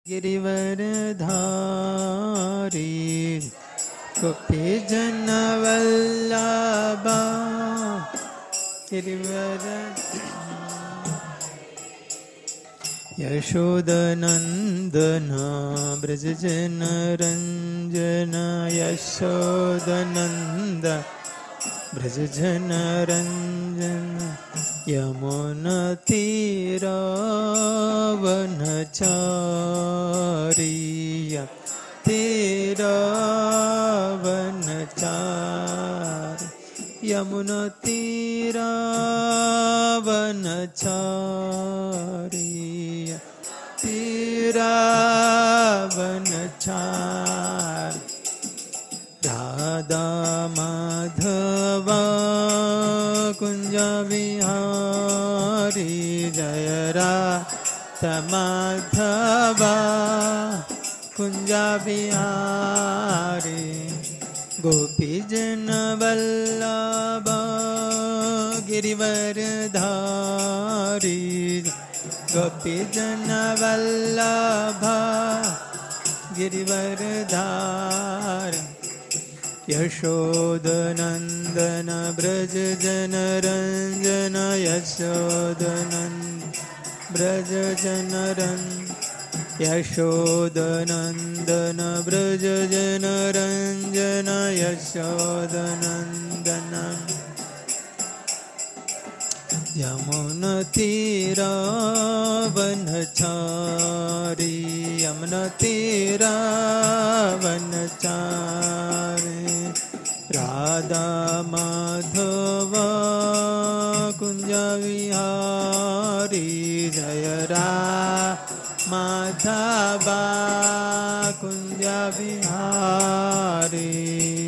गिरिवरधारी गोपीजनवल्लभा गिरिवर यशोदनन्दन ब्रजजनरञ्जन यशोदनन्द ब्रजजनरञ्जन यमुनतीरावनचारीय तीरावनचार यमुनतीरावनचारीय तीरावनचार राधा माधवा कुञ्ज विहारी जय राधमाधवा कुञ्ज विहारी गोपीजनवल्लभ गिरिवरधारी गोपीजनवल्लभ गिरिवरधार यशोदनन्दन व्रज जनरञ्जन यशोदनन्द व्रज जनरन् यशोदनन्दन व्रज जनरञ्जन यशोदनन्दन यमुनतीरावनचारी यमुनतीरावनचारी राधा माधव कुञ्ज विहारी जय रा माधवा कुञ्ज विहारी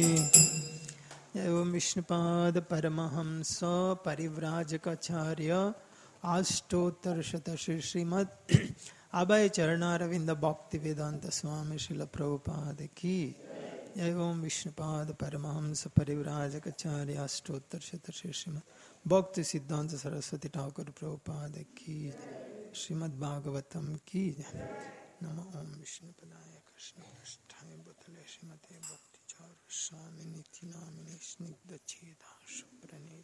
एवं विष्णुपाद परमहंस परिव्राजकाचार्य अष्टोत्तर शत श्री श्रीमद अभय चरणारविंद भक्ति वेदांत स्वामी शिल प्रभुपाद की एवं विष्णुपाद परमहंस परिव्राजकाचार्य अष्टोत्तर शत श्री श्रीमद भक्ति सिद्धांत सरस्वती ठाकुर प्रभुपाद की श्रीमद् भागवतम की नम ओम विष्णुपदाय कृष्ण पृष्ठाय भूतले श्रीमते भक्ति चारु स्वामी नित्य नामिनी स्निग्ध छेदा सुप्रणीत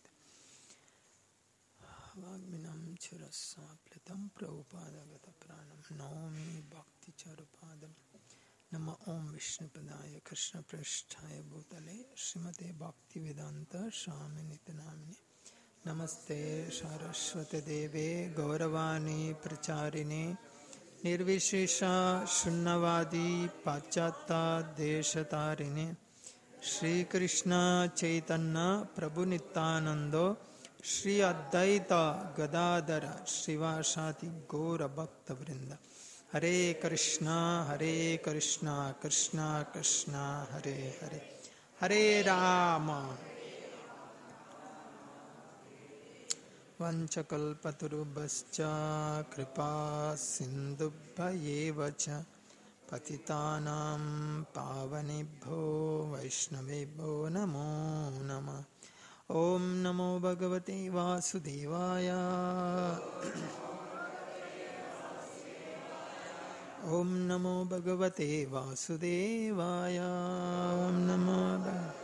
वाग्मिनं चिरस्साप्लुतं प्रभुपादगत प्राणं नौमि भक्तिचारुपादं नम ॐ विष्णुपदाय कृष्णपृष्ठाय भूतले श्रीमते भक्तिवेदान्त स्वामिनितनामिनि नमस्ते सारस्वतदेवे गौरवाणी प्रचारिणे निर्विशेषा शून्यवादी पाश्चात्ता देशतारिणे श्रीकृष्ण चैतन्य प्रभु नित्यानंदो श्री अद्वैत गदाधर श्रीवासाति गौर भक्त वृंद हरे कृष्णा हरे कृष्णा कृष्णा कृष्णा हरे हरे हरे राम वञ्चकल्पतरुभश्च कृपा सिन्धुभ्येव च पतितानां पावनेभ्यो वैष्णवेभ्यो नमो नमः ॐ नमो भगवते वासुदेवाय ॐ नमो भगवते वासुदेवाय ॐ नमो भग-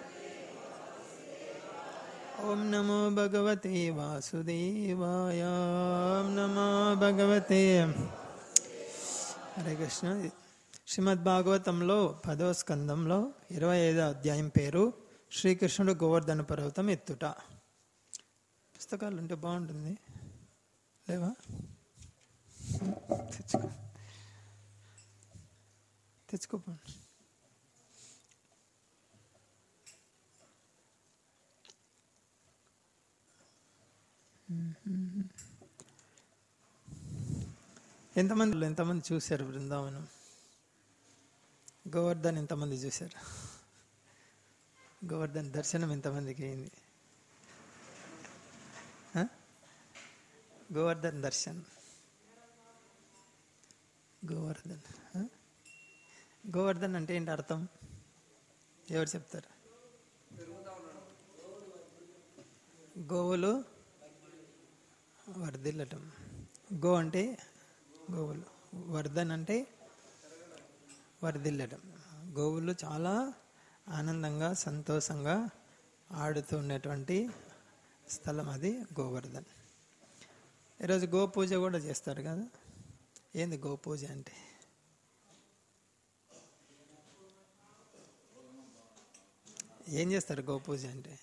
ॐ नमो भगवते वासुदेवाय ॐ नमो भगवते హరే కృష్ణ శ్రీమద్ భాగవతంలో పదవ స్కందంలో ఇరవై ఐదో అధ్యాయం పేరు శ్రీకృష్ణుడు గోవర్ధన పర్వతం ఎత్తుట పుస్తకాలు ఉంటే బాగుంటుంది లేవా తెచ్చుకో తెచ్చుకోపండి ఎంతమంది ఎంతమంది చూశారు బృందావనం గోవర్ధన్ ఎంతమంది చూశారు గోవర్ధన్ దర్శనం ఎంతమందికి అయింది ఆ? గోవర్ధన్ దర్శనం గోవర్ధన్ ఆ? గోవర్ధన్ అంటే ఏంటి అర్థం ఎవరు చెప్తారు గోవులు వర్ధిల్లటం గో అంటే గోవులు వర్ధన్ అంటే వర్ధిల్లడం గోవులు చాలా ఆనందంగా సంతోషంగా ఆడుతూ ఉన్నటువంటి స్థలం అది గోవర్ధన్ ఈరోజు గో పూజ కూడా చేస్తారు కదా ఏంది గో పూజ అంటే ఏం చేస్తారు గో పూజ అంటే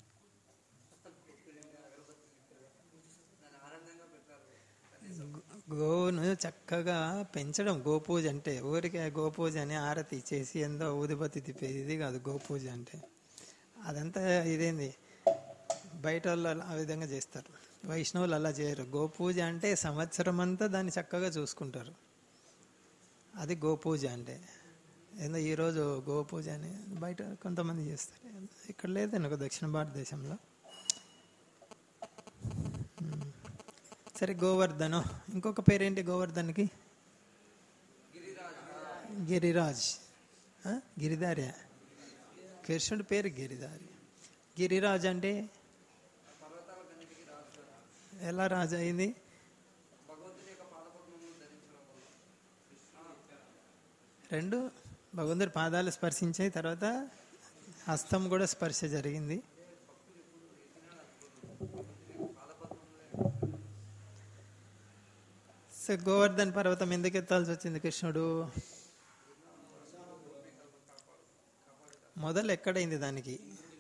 గోవును చక్కగా పెంచడం గోపూజ అంటే ఊరికే గోపూజ అని ఆరతి ఇచ్చేసి ఎంతో ఊదిబత్తి తిప్పేది ఇది కాదు గోపూజ అంటే అదంతా ఇదేంది బయట వాళ్ళు అలా- ఆ విధంగా చేస్తారు వైష్ణవులు అలా చేయరు గోపూజ అంటే సంవత్సరం అంతా దాన్ని చక్కగా చూసుకుంటారు అది గోపూజ అంటే ఏందో ఈరోజు గోపూజ అని బయట కొంతమంది చేస్తారు ఇక్కడ లేదండి ఒక దక్షిణ భారతదేశంలో ఉమ్. సరే గోవర్ధను ఇంకొక పేరేంటి గోవర్ధన్కి గిరిరాజ్ ఆ? గిరిధార్య కృష్ణుడి పేరు గిరిధారి గిరిరాజ్ అంటే ఎలా రాజు అయింది రెండు భగవంతుడి పాదాలు స్పర్శించాయి తర్వాత హస్తం కూడా స్పర్శ జరిగింది సో గోవర్ధన్ పర్వతం ఎందుకు ఎత్తాల్సి వచ్చింది కృష్ణుడు మొదలు ఎక్కడైంది దానికి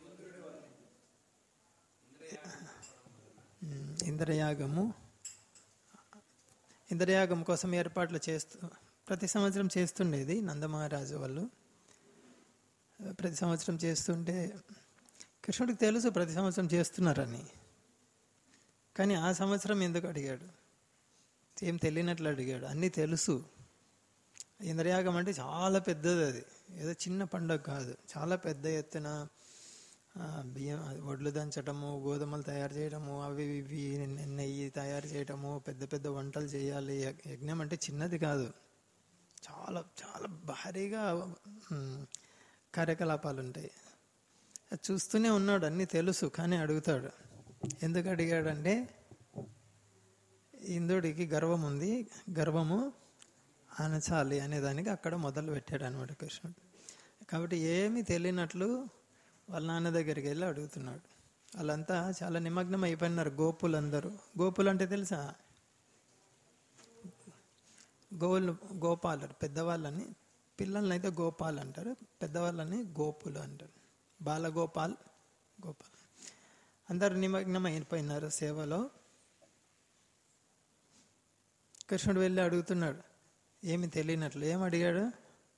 ఉమ్, ఇంద్రయాగము ఇంద్రయాగం కోసం ఏర్పాట్లు చేస్తూ ప్రతి సంవత్సరం చేస్తుండేది నందమహారాజు వాళ్ళు ప్రతి సంవత్సరం చేస్తుంటే కృష్ణుడికి తెలుసు ప్రతి సంవత్సరం చేస్తున్నారని కానీ ఆ సంవత్సరం ఎందుకు అడిగాడు ఏం తెలియనట్లు అడిగాడు అన్నీ తెలుసు ఇంద్రయాగం అంటే చాలా పెద్దది అది ఏదో చిన్న పండుగ కాదు చాలా పెద్ద ఎత్తున ఆ, బియ్యం అది వడ్లు దంచటము గోధుమలు తయారు చేయడము అవి ఇవి నెయ్యి తయారు చేయటము పెద్ద పెద్ద వంటలు చేయాలి యజ్ఞ- యజ్ఞం అంటే చిన్నది కాదు చాలా చాలా భారీగా ఉమ్, కార్యకలాపాలు ఉంటాయి అది చూస్తూనే ఉన్నాడు అన్నీ తెలుసు కానీ అడుగుతాడు ఎందుకు అడిగాడంటే ఇంద్రుడికి గర్వం ఉంది గర్వము అనచాలి అనే దానికి అక్కడ మొదలు పెట్టాడు అనమాట కృష్ణుడు కాబట్టి ఏమీ తెలియనట్లు వాళ్ళ నాన్న దగ్గరికి వెళ్ళి అడుగుతున్నాడు వాళ్ళంతా చాలా నిమగ్నం అయిపోయినారు గోపులందరూ గోపులు అంటే తెలుసా గోవులు గోపాలు పెద్దవాళ్ళని పిల్లల్ని అయితే గోపాల్ అంటారు పెద్దవాళ్ళని గోపులు అంటారు బాలగోపాల్ గోపాల్ అందరు నిమగ్నం అయిపోయినారు సేవలో కృష్ణుడు వెళ్ళి అడుగుతున్నాడు ఏమి తెలియనట్లు ఏం అడిగాడు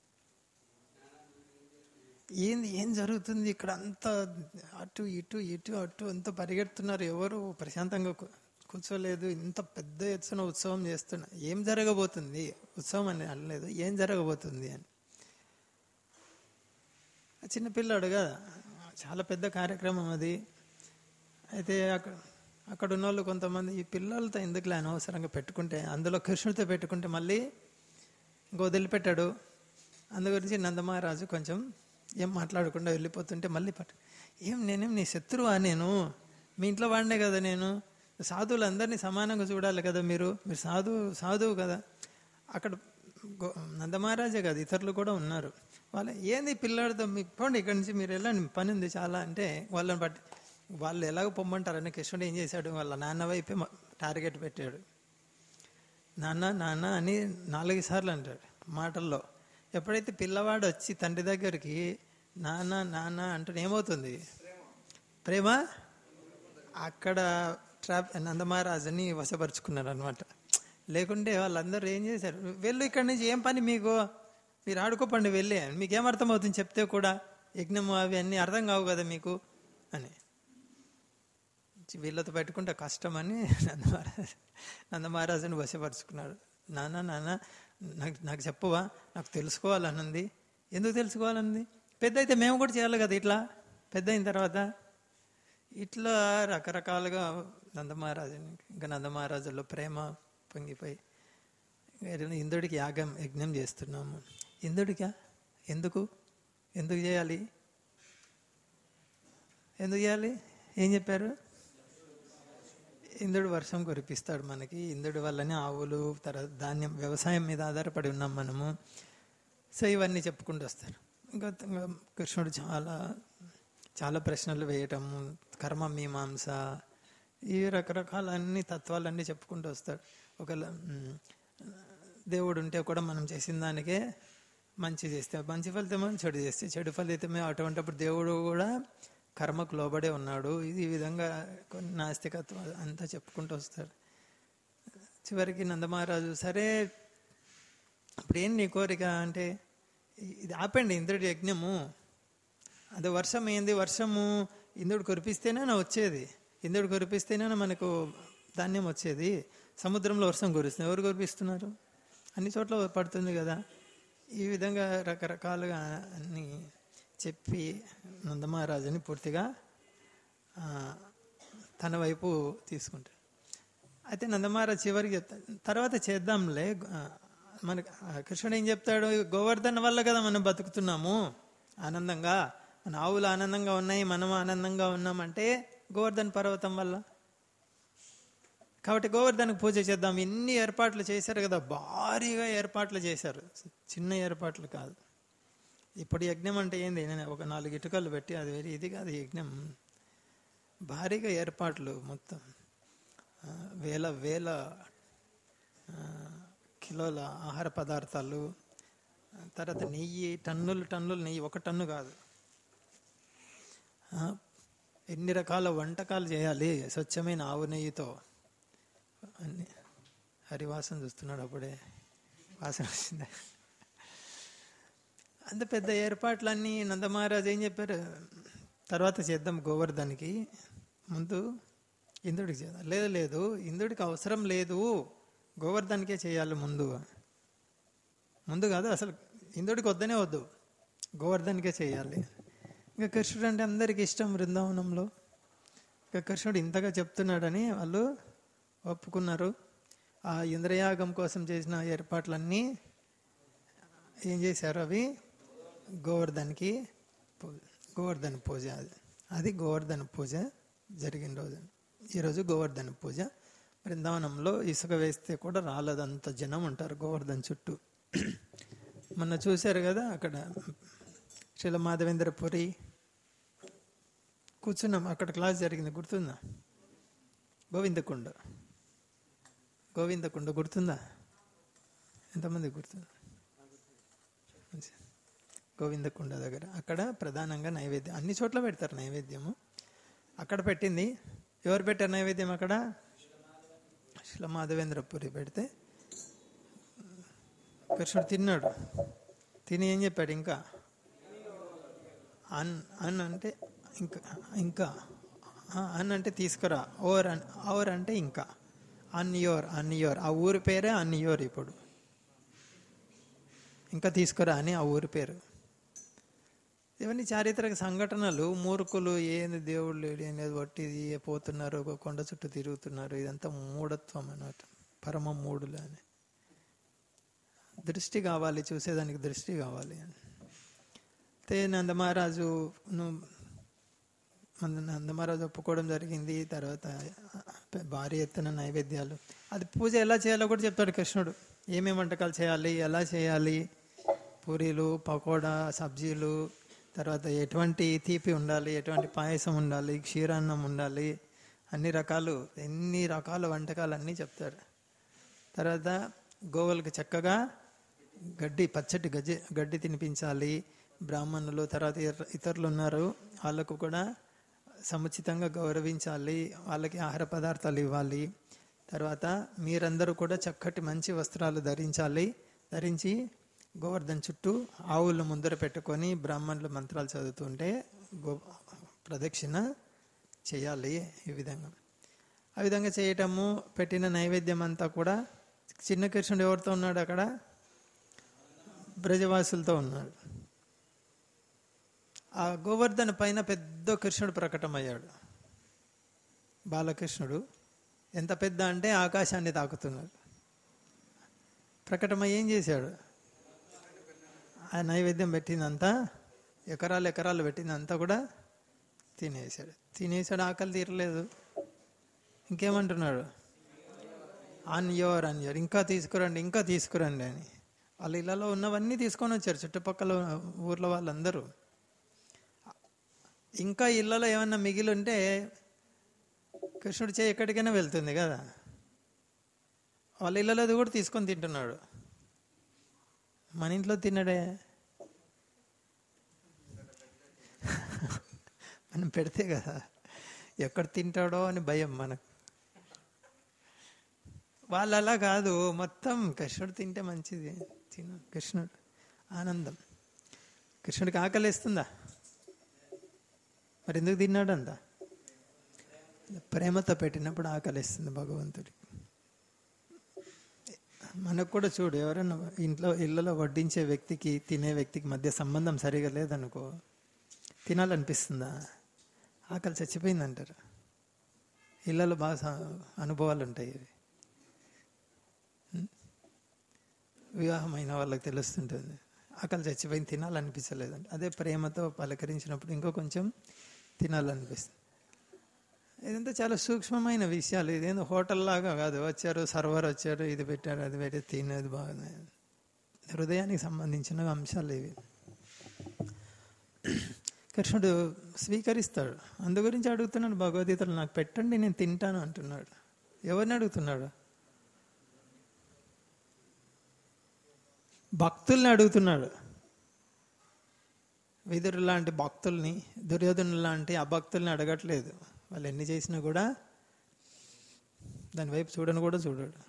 ఏంది ఏం జరుగుతుంది ఇక్కడ అంతా అటు ఇటు ఇటు అటు అంత పరిగెడుతున్నారు ఎవరు ప్రశాంతంగా కూ- కూర్చోలేదు ఇంత పెద్ద ఎత్తున ఉత్సవం చేస్తున్నా ఏం జరగబోతుంది ఉత్సవం అని అనలేదు ఏం జరగబోతుంది అని ఆ చిన్న పిల్లాడు కదా చాలా పెద్ద కార్యక్రమం అది అయితే అక్కడ అక్కడ ఉన్న వాళ్ళు కొంతమంది ఈ పిల్లలతో ఎందుకులే అనవసరంగా పెట్టుకుంటే అందులో కృష్ణుడితో పెట్టుకుంటే మళ్ళీ ఇంక వదిలిపెట్టాడు అందు గురించి నందమహారాజు కొంచెం ఏం మాట్లాడకుండా వెళ్ళిపోతుంటే మళ్ళీ పట్టు ఏం నేనేం నీ శత్రువా నేను మీ ఇంట్లో వాడినే కదా నేను సాధువులందరినీ సమానంగా చూడాలి కదా మీరు మీరు సాధువు సాధువు కదా అక్కడ గో- నందమహారాజే కాదు ఇతరులు కూడా ఉన్నారు వాళ్ళ ఏంది ఈ పిల్లాడితో మీ పోండి ఇక్కడి నుంచి మీరు వెళ్ళండి పని ఉంది చాలా అంటే వాళ్ళని బట్టి వాళ్ళు ఎలాగో పొమ్మంటారని కృష్ణుడు ఏం చేశాడు వాళ్ళ నాన్న వైపే మ- టార్గెట్ పెట్టాడు నాన్న నాన్న అని నాలుగు సార్లు అంటాడు మాటల్లో ఎప్పుడైతే పిల్లవాడు వచ్చి తండ్రి దగ్గరికి నాన్న నాన్న అంటూ ఏమవుతుంది ప్రేమ అక్కడ ట్రాప్ నందమహారాజుని వశపరుచుకున్నారు అనమాట లేకుంటే వాళ్ళందరూ ఏం చేశారు వెళ్ళు ఇక్కడి నుంచి ఏం పని మీకు మీరు ఆడుకోపండి వెళ్ళి మీకేం అర్థమవుతుంది చెప్తే కూడా యజ్ఞము అవి అన్నీ అర్థం కావు కదా మీకు అని వీళ్ళతో పెట్టుకుంటే కష్టమని నందమహారాజు నందమహారాజుని వశపరుచుకున్నాడు నాన్న నాన్న నాకు నాకు చెప్పవా నాకు తెలుసుకోవాలనుంది ఎందుకు తెలుసుకోవాలనుంది పెద్ద అయితే మేము కూడా చేయాలి కదా ఇట్లా పెద్ద అయిన తర్వాత ఇట్లా రకరకాలుగా నందమహారాజుని ఇంకా నందమహారాజులో ప్రేమ పొంగిపోయి ఇంద్రుడికి యాగం యజ్ఞం చేస్తున్నాము ఇంద్రుడికా ఎందుకు ఎందుకు చేయాలి ఎందుకు చేయాలి ఏం చెప్పారు ఇంద్రుడు వర్షం కురిపిస్తాడు మనకి ఇంద్రుడి వల్లనే ఆవులు తర్వాత ధాన్యం వ్యవసాయం మీద ఆధారపడి ఉన్నాం మనము సో ఇవన్నీ చెప్పుకుంటూ వస్తారు ఇంకా ఇంకా కృష్ణుడు చాలా చాలా ప్రశ్నలు వేయటము కర్మ మీమాంస ఈ రకరకాల అన్ని తత్వాలన్నీ చెప్పుకుంటూ వస్తాడు ఒకవేళ మ్, దేవుడు ఉంటే కూడా మనం చేసిన దానికే మంచి చేస్తే మంచి ఫలితమే చెడు చేస్తే చెడు ఫలితమే అటువంటిప్పుడు దేవుడు కూడా కర్మకు లోబడే ఉన్నాడు ఇది ఈ విధంగా కొన్ని నాస్తికత్వం అంతా చెప్పుకుంటూ వస్తాడు చివరికి నందమహారాజు సరే ఇప్పుడు ఏం నీ కోరిక అంటే ఇది ఆపండి ఇంద్రుడి యజ్ఞము అది వర్షం ఏంది వర్షము ఇంద్రుడు కురిపిస్తేనే నా వచ్చేది ఇంద్రుడు కురిపిస్తేనే మనకు ధాన్యం వచ్చేది సముద్రంలో వర్షం కురుస్తుంది ఎవరు కురిపిస్తున్నారు అన్ని చోట్ల పడుతుంది కదా ఈ విధంగా రకరకాలుగా అన్ని చెప్పి నందమహారాజుని పూర్తిగా ఆ, తన వైపు తీసుకుంటాడు అయితే నందమహారాజ్ చివరికి చెప్తాడు తర్వాత చేద్దాంలే ఆ, మనకి ఆ, కృష్ణుడు ఏం చెప్తాడు గోవర్ధన్ వల్ల కదా మనం బతుకుతున్నాము ఆనందంగా మన ఆవులు ఆనందంగా ఉన్నాయి మనం ఆనందంగా ఉన్నామంటే గోవర్ధన్ పర్వతం వల్ల కాబట్టి గోవర్ధనకు పూజ చేద్దాం ఎన్ని ఏర్పాట్లు చేశారు కదా భారీగా ఏర్పాట్లు చేశారు చిన్న ఏర్పాట్లు కాదు ఇప్పుడు యజ్ఞం అంటే ఏంది నేను ఒక నాలుగు ఇటుకలు పెట్టి అది వేరే ఇది కాదు యజ్ఞం భారీగా ఏర్పాట్లు మొత్తం ఆ, వేల వేల ఆ, కిలోల ఆహార పదార్థాలు ఆ, తర్వాత నెయ్యి టన్నులు టన్నులు నెయ్యి ఒక టన్ను కాదు ఆ, ఎన్ని రకాల వంటకాలు చేయాలి స్వచ్ఛమైన ఆవు నెయ్యితో అన్ని హరివాసన చూస్తున్నాడు అప్పుడే వాసన వచ్చింది అంత పెద్ద ఏర్పాట్లన్నీ నందమహారాజు ఏం చెప్పారు తర్వాత చేద్దాం గోవర్ధన్కి ముందు ఇంద్రుడికి చేద్దాం లేదు లేదు ఇంద్రుడికి అవసరం లేదు గోవర్ధన్కే చేయాలి ముందు ముందు కాదు అసలు ఇంద్రుడికి వద్దనే వద్దు గోవర్ధన్కే చేయాలి ఇంకా కృష్ణుడు అంటే అందరికి ఇష్టం బృందావనంలో ఇంకా కృష్ణుడు ఇంతగా చెప్తున్నాడని వాళ్ళు ఒప్పుకున్నారు ఆ ఇంద్రయాగం కోసం చేసిన ఏర్పాట్లన్నీ ఏం చేశారు అవి గోవర్ధన్కి పూ- గోవర్ధన్ పూజ అది అది గోవర్ధన పూజ జరిగిన రోజు ఈరోజు గోవర్ధన పూజ బృందావనంలో ఇసుక వేస్తే కూడా రాలేదంత జనం ఉంటారు గోవర్ధన్ చుట్టూ మొన్న చూశారు కదా అక్కడ శ్రీల మాధవేంద్రపురి కూర్చున్నాం అక్కడ క్లాస్ జరిగింది గుర్తుందా గోవిందకుండ గోవిందకుండ గుర్తుందా ఎంతమంది గుర్తుందా గోవిందకుండ దగ్గర అక్కడ ప్రధానంగా నైవేద్యం అన్ని చోట్ల పెడతారు నైవేద్యము అక్కడ పెట్టింది ఎవరు పెట్టారు నైవేద్యం అక్కడ శిల మాధవేంద్రపురి పెడితే కృష్ణుడు తిన్నాడు తిని ఏం చెప్పాడు ఇంకా అన్ అన్ అంటే ఇంకా ఇంకా ఆ, అన్ అంటే తీసుకురా ఓర్ అన్ ఓర్ అంటే ఇంకా అన్యోర్ అన్యోర్ ఆ ఊరి పేరే అన్యోర్ ఇప్పుడు ఇంకా తీసుకురా అని ఆ ఊరి పేరు ఇవన్నీ చారిత్రక సంఘటనలు మూర్ఖులు ఏంది దేవుళ్ళు లేడు ఏం లేదు వట్టిది పోతున్నారు ఒక కొండ చుట్టూ తిరుగుతున్నారు ఇదంతా మూఢత్వం అన్నమాట పరమ మూడులు అని దృష్టి కావాలి చూసేదానికి దృష్టి కావాలి అయితే నందమహారాజు నువ్వు మన నందమహారాజు ఒప్పుకోవడం జరిగింది తర్వాత భారీ ఎత్తున నైవేద్యాలు అది పూజ ఎలా చేయాలో కూడా చెప్తాడు కృష్ణుడు ఏమేమి వంటకాలు చేయాలి ఎలా చేయాలి పూరీలు పకోడా సబ్జీలు తర్వాత ఎటువంటి తీపి ఉండాలి ఎటువంటి పాయసం ఉండాలి క్షీరాన్నం ఉండాలి అన్ని రకాలు ఎన్ని రకాల వంటకాలు అన్నీ చెప్తాడు తర్వాత గోవులకు చక్కగా గడ్డి పచ్చటి గజ్జి గడ్డి తినిపించాలి బ్రాహ్మణులు తర్వాత ఇతర- ఇతరులు ఉన్నారు వాళ్ళకు కూడా సముచితంగా గౌరవించాలి వాళ్ళకి ఆహార పదార్థాలు ఇవ్వాలి తర్వాత మీరందరూ కూడా చక్కటి మంచి వస్త్రాలు ధరించాలి ధరించి గోవర్ధన్ చుట్టూ ఆవులను ముందర పెట్టుకొని బ్రాహ్మణులు మంత్రాలు చదువుతుంటే గో ప్రదక్షిణ చేయాలి ఈ విధంగా ఆ విధంగా చేయటము పెట్టిన నైవేద్యం అంతా కూడా చిన్న కృష్ణుడు ఎవరితో ఉన్నాడు అక్కడ బ్రజవాసులతో ఉన్నాడు ఆ గోవర్ధన పైన పెద్ద కృష్ణుడు ప్రకటమయ్యాడు బాలకృష్ణుడు ఎంత పెద్ద అంటే ఆకాశాన్ని తాకుతున్నాడు ప్రకటమై ఏం చేశాడు ఆ నైవేద్యం పెట్టిందంతా ఎకరాలు ఎకరాలు పెట్టిందంతా కూడా తినేసాడు తినేసాడు ఆకలి తీరలేదు ఇంకేమంటున్నాడు అన్ యోర్ అన్ యోర్ ఇంకా తీసుకురండి ఇంకా తీసుకురండి అని వాళ్ళ ఇళ్ళలో ఉన్నవన్నీ తీసుకొని వచ్చారు చుట్టుపక్కల ఊర్లో వాళ్ళందరూ ఇంకా ఇళ్ళలో ఏమన్నా మిగిలి ఉంటే కృష్ణుడి చేయి ఎక్కడికైనా వెళ్తుంది కదా వాళ్ళ ఇళ్ళలో అది కూడా తీసుకొని తింటున్నాడు మన ఇంట్లో తినడే మనం పెడితే కదా ఎక్కడ తింటాడో అని భయం మనకు వాళ్ళు అలా కాదు మొత్తం కృష్ణుడు తింటే మంచిది తిను కృష్ణుడు ఆనందం కృష్ణుడికి ఆకలిస్తుందా మరి ఎందుకు తిన్నాడంత ప్రేమతో పెట్టినప్పుడు ఆకలిస్తుంది భగవంతుడికి మనకు కూడా చూడు ఎవరైనా ఇంట్లో ఇళ్ళలో వడ్డించే వ్యక్తికి తినే వ్యక్తికి మధ్య సంబంధం సరిగా లేదనుకో తినాలనిపిస్తుందా ఆకలి చచ్చిపోయింది అంటారు ఇళ్ళలో బాగా స- అనుభవాలు ఉంటాయి ఇవి ఉం? వివాహమైన వాళ్ళకి తెలుస్తుంటుంది ఆకలి చచ్చిపోయింది తినాలనిపించలేదండి అదే ప్రేమతో పలకరించినప్పుడు ఇంకో కొంచెం తినాలనిపిస్తుంది ఇదంతా చాలా సూక్ష్మమైన విషయాలు ఇదేందో హోటల్ లాగా కాదు వచ్చారు సర్వర్ వచ్చారు ఇది పెట్టారు అది పెట్టి తినేది బాగుంది హృదయానికి సంబంధించిన అంశాలు ఇవి కృష్ణుడు స్వీకరిస్తాడు అందు గురించి అడుగుతున్నాడు భగవద్గీతలు నాకు పెట్టండి నేను తింటాను అంటున్నాడు ఎవరిని అడుగుతున్నాడు భక్తుల్ని అడుగుతున్నాడు విదురు లాంటి భక్తుల్ని దుర్యోధను లాంటి అభక్తుల్ని అడగట్లేదు వాళ్ళు ఎన్ని చేసినా కూడా దాని వైపు చూడను కూడా చూడడు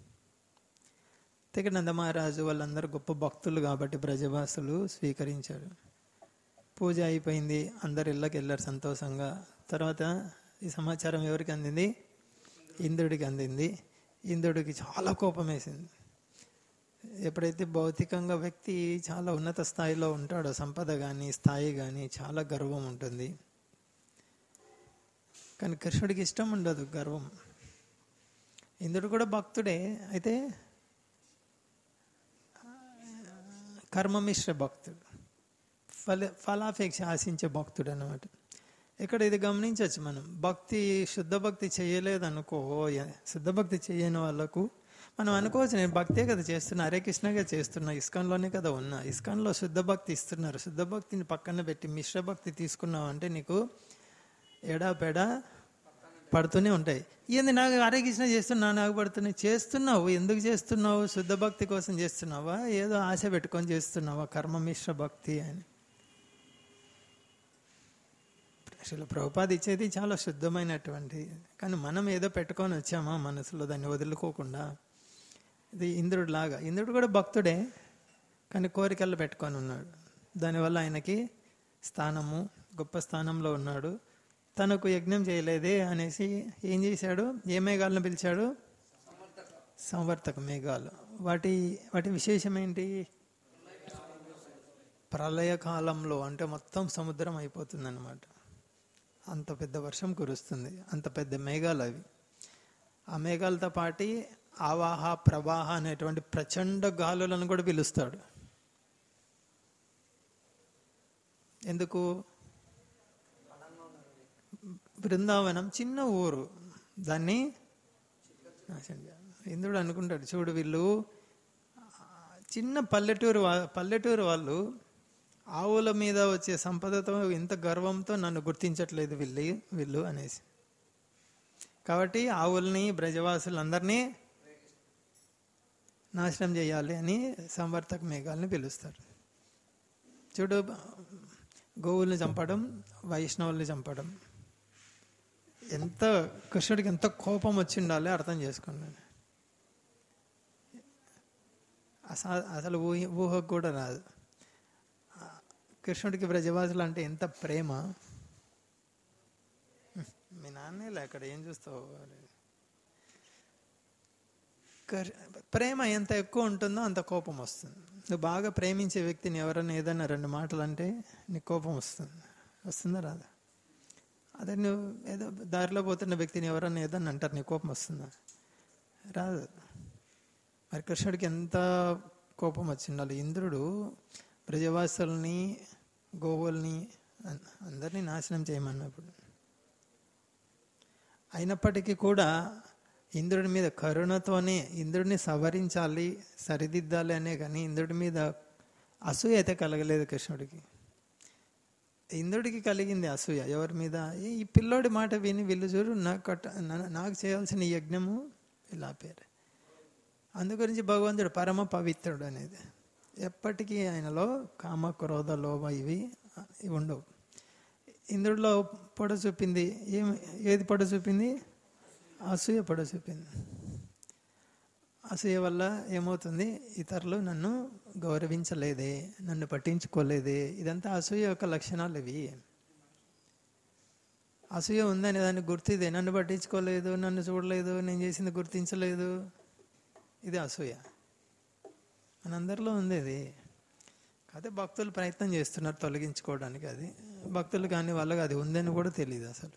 తిక నందమహారాజు వాళ్ళందరూ గొప్ప భక్తులు కాబట్టి బ్రజవాసులు స్వీకరించారు పూజ అయిపోయింది అందరు ఇళ్ళకి వెళ్ళారు సంతోషంగా తర్వాత ఈ సమాచారం ఎవరికి అందింది ఇంద్రుడికి అందింది ఇంద్రుడికి చాలా కోపం వేసింది ఎప్పుడైతే భౌతికంగా వ్యక్తి చాలా ఉన్నత స్థాయిలో ఉంటాడో సంపద కానీ స్థాయి కానీ చాలా గర్వం ఉంటుంది కానీ కృష్ణుడికి ఇష్టం ఉండదు గర్వం ఇంద్రుడు కూడా భక్తుడే అయితే కర్మమిశ్ర భక్తుడు ఫల ఫలాపేక్ష ఆశించే భక్తుడు అన్నమాట ఇక్కడ ఇది గమనించవచ్చు మనం భక్తి శుద్ధ భక్తి చేయలేదనుకో ఎ- శుద్ధ భక్తి చేయని వాళ్ళకు మనం అనుకోవచ్చు నేను భక్తే కదా చేస్తున్నా హరే కృష్ణగా చేస్తున్నా ఇస్కాన్లోనే కదా ఉన్నా ఇస్కాన్లో శుద్ధ భక్తి ఇస్తున్నారు శుద్ధ భక్తిని పక్కన పెట్టి మిశ్ర భక్తి తీసుకున్నావు అంటే నీకు ఎడా పెడా పడుతూనే ఉంటాయి ఏంది నాకు హరే కృష్ణ చేస్తున్నా నాకు పడుతున్నాయి చేస్తున్నావు ఎందుకు చేస్తున్నావు శుద్ధ భక్తి కోసం చేస్తున్నావా ఏదో ఆశ పెట్టుకొని చేస్తున్నావా కర్మ మిశ్ర భక్తి అని అసలు ప్రభుపాద ఇచ్చేది చాలా శుద్ధమైనటువంటి కానీ మనం ఏదో పెట్టుకొని వచ్చామా మనసులో దాన్ని వదులుకోకుండా ఇది ఇంద్రుడు లాగా ఇంద్రుడు కూడా భక్తుడే కానీ కోరికలు పెట్టుకొని ఉన్నాడు దానివల్ల ఆయనకి స్థానము గొప్ప స్థానంలో ఉన్నాడు తనకు యజ్ఞం చేయలేదే అనేసి ఏం చేశాడు ఏ మేఘాలను పిలిచాడు సంవర్తక మేఘాలు వాటి వాటి విశేషం ఏంటి ప్రళయ కాలంలో అంటే మొత్తం సముద్రం అయిపోతుంది అనమాట అంత పెద్ద వర్షం కురుస్తుంది అంత పెద్ద మేఘాలు అవి ఆ మేఘాలతో పాటి ఆవాహ ప్రవాహ అనేటువంటి ప్రచండ గాలులను కూడా పిలుస్తాడు ఎందుకు బృందావనం చిన్న ఊరు దాన్ని నాశనం చేయాలి. ఇంద్రుడు అనుకుంటాడు చూడు వీళ్ళు ఆ, చిన్న పల్లెటూరు వా- పల్లెటూరు వాళ్ళు ఆవుల మీద వచ్చే సంపదతో ఇంత గర్వంతో నన్ను గుర్తించట్లేదు వీళ్ళు వీళ్ళు అనేసి కాబట్టి ఆవుల్ని బ్రజవాసులందరినీ నాశనం చేయాలి అని సంవర్తక మేఘాలని పిలుస్తారు చూడు గోవుల్ని చంపడం వైష్ణవుల్ని చంపడం ఎంత కృష్ణుడికి ఎంత కోపం వచ్చి ఉండాలి అర్థం చేసుకున్నాను అస- అసలు ఊహ ఊహకు కూడా రాదు కృష్ణుడికి బ్రజవాసులు అంటే ఎంత ప్రేమ మీ నాన్నే అక్కడ ఏం చూస్తావు కర్- ప్రేమ ఎంత ఎక్కువ ఉంటుందో అంత కోపం వస్తుంది నువ్వు బాగా ప్రేమించే వ్యక్తిని ఎవరైనా ఏదైనా రెండు మాటలు అంటే నీకు కోపం వస్తుంది వస్తుందా రాదా అదే నువ్వు ఏదో దారిలో పోతున్న వ్యక్తిని ఎవరన్నా ఏదన్నా అంటారు నీ కోపం వస్తుందా రాదు మరి కృష్ణుడికి ఎంత కోపం వచ్చిండాలి ఇంద్రుడు ప్రజవాసుల్ని గోవుల్ని అన్- అందరినీ నాశనం చేయమన్నప్పుడు అయినప్పటికీ కూడా ఇంద్రుడి మీద కరుణతోనే ఇంద్రుడిని సవరించాలి సరిదిద్దాలి అనే కానీ ఇంద్రుడి మీద అసూయ అయితే కలగలేదు కృష్ణుడికి ఇంద్రుడికి కలిగింది అసూయ ఎవరి మీద "ఏ, ఈ పిల్లోడి మాట విని వీళ్ళు చూడు నాకు కట్ట- నా- నాకు చేయాల్సిన ఈ యజ్ఞము ఇలా పేరు అందుగురించి భగవంతుడు పరమ పవిత్రుడు అనేది ఎప్పటికీ ఆయనలో కామ క్రోధ లోభ ఇవి ఇవి ఉండవు ఇంద్రుడిలో పొడ చూపింది ఏం ఏది పొడ చూపింది అసూయ పొడ చూపింది అసూయ వల్ల ఏమవుతుంది ఇతరులు నన్ను గౌరవించలేదే నన్ను పట్టించుకోలేదే ఇదంతా అసూయ యొక్క లక్షణాలు ఇవి అసూయ ఉందని దాన్ని గుర్తిదే నన్ను పట్టించుకోలేదు నన్ను చూడలేదు నేను చేసింది గుర్తించలేదు ఇది అసూయ మనందరిలో ఉంది ఇది కాకపోతే భక్తులు ప్రయత్నం చేస్తున్నారు తొలగించుకోవడానికి అది భక్తులు కానీ వాళ్ళకి అది ఉందని కూడా తెలియదు అసలు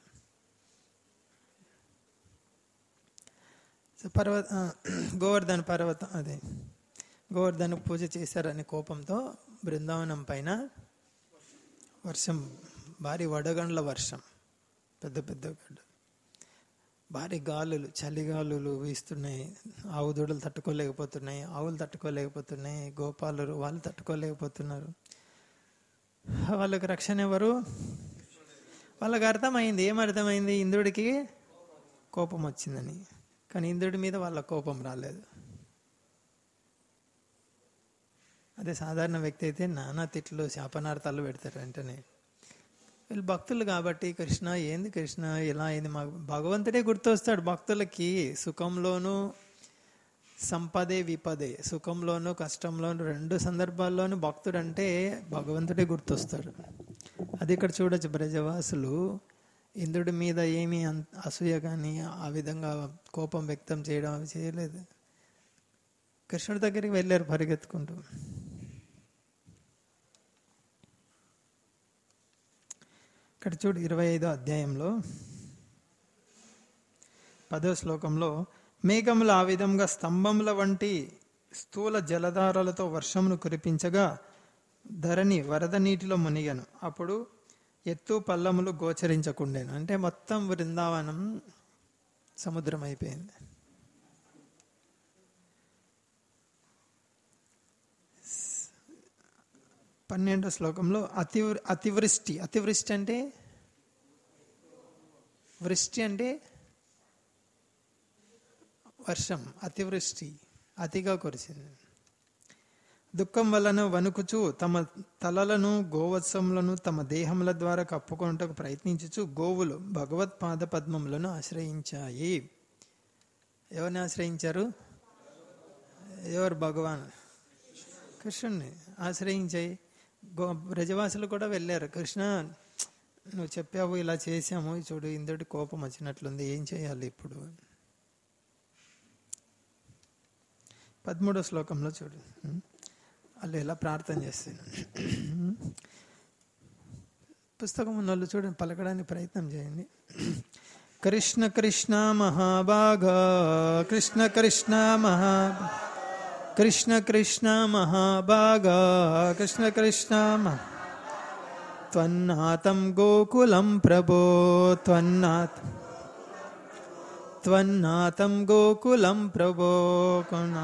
సో పర్వత ఆ, గోవర్ధన పర్వతం అదే గోవర్ధన పూజ చేశారని కోపంతో బృందావనం పైన వర్షం భారీ వడగండ్ల వర్షం పెద్ద పెద్ద గడ్డ భారీ గాలులు చలిగాలులు వీస్తున్నాయి ఆవు దూడలు తట్టుకోలేకపోతున్నాయి ఆవులు తట్టుకోలేకపోతున్నాయి గోపాలురు వాళ్ళు తట్టుకోలేకపోతున్నారు వాళ్ళకి రక్షణ ఎవరు వాళ్ళకి అర్థమైంది ఏం అర్థమైంది ఇంద్రుడికి కోపం వచ్చిందని కానీ ఇంద్రుడి మీద వాళ్ళ కోపం రాలేదు అదే సాధారణ వ్యక్తి అయితే నానా తిట్లు శాపనార్థాలు పెడతారు వెంటనే వీళ్ళు భక్తులు కాబట్టి కృష్ణ ఏంది కృష్ణ ఇలా అయింది మాకు భగవంతుడే గుర్తొస్తాడు భక్తులకి సుఖంలోనూ సంపదే విపదే సుఖంలోనూ కష్టంలోనూ రెండు సందర్భాల్లోనూ భక్తుడు అంటే భగవంతుడే గుర్తొస్తాడు అది ఇక్కడ చూడొచ్చు బ్రజవాసులు ఇంద్రుడి మీద ఏమీ అన్- అసూయ కానీ ఆ విధంగా కోపం వ్యక్తం చేయడం అవి చేయలేదు కృష్ణుడి దగ్గరికి వెళ్ళారు పరిగెత్తుకుంటూ ఇక్కడ చూడు ఇరవై ఐదో అధ్యాయంలో పదో శ్లోకంలో మేఘములు ఆ విధంగా స్తంభముల వంటి స్థూల జలధారలతో వర్షమును కురిపించగా ధరణి వరద నీటిలో మునిగాను అప్పుడు ఎత్తు పల్లములు గోచరించకుండాను అంటే మొత్తం బృందావనం సముద్రం అయిపోయింది పన్నెండో శ్లోకంలో అతి అతివృష్టి అతివృష్టి అంటే వృష్టి అంటే వర్షం అతివృష్టి అతిగా కురిసింది దుఃఖం వలన వణుకుచు తమ తలలను గోవత్సములను తమ దేహముల ద్వారా కప్పుకొనుటకు ప్రయత్నించుచు గోవులు భగవత్పాద పద్మములను ఆశ్రయించాయి ఎవరిని ఆశ్రయించారు ఎవరు భగవాన్ కృష్ణుణ్ణి ఆశ్రయించాయి గో బ్రజవాసులు కూడా వెళ్ళారు కృష్ణ నువ్వు చెప్పావు ఇలా చేశాము చూడు ఇందుటి కోపం వచ్చినట్లుంది ఏం చేయాలి ఇప్పుడు పదమూడో శ్లోకంలో చూడు వాళ్ళు ఎలా ప్రార్థన చేస్తారు పుస్తకం ఉన్న వాళ్ళు చూడండి పలకడానికి ప్రయత్నం చేయండి కృష్ణ కృష్ణ మహాభాగ కృష్ణ కృష్ణ మహా కృష్ణ కృష్ణ మహాభాగ కృష్ణ కృష్ణ మహా త్వన్నాతం గోకులం ప్రభో త్వన్నాత్ త్వన్నాతం గోకులం ప్రభో కునా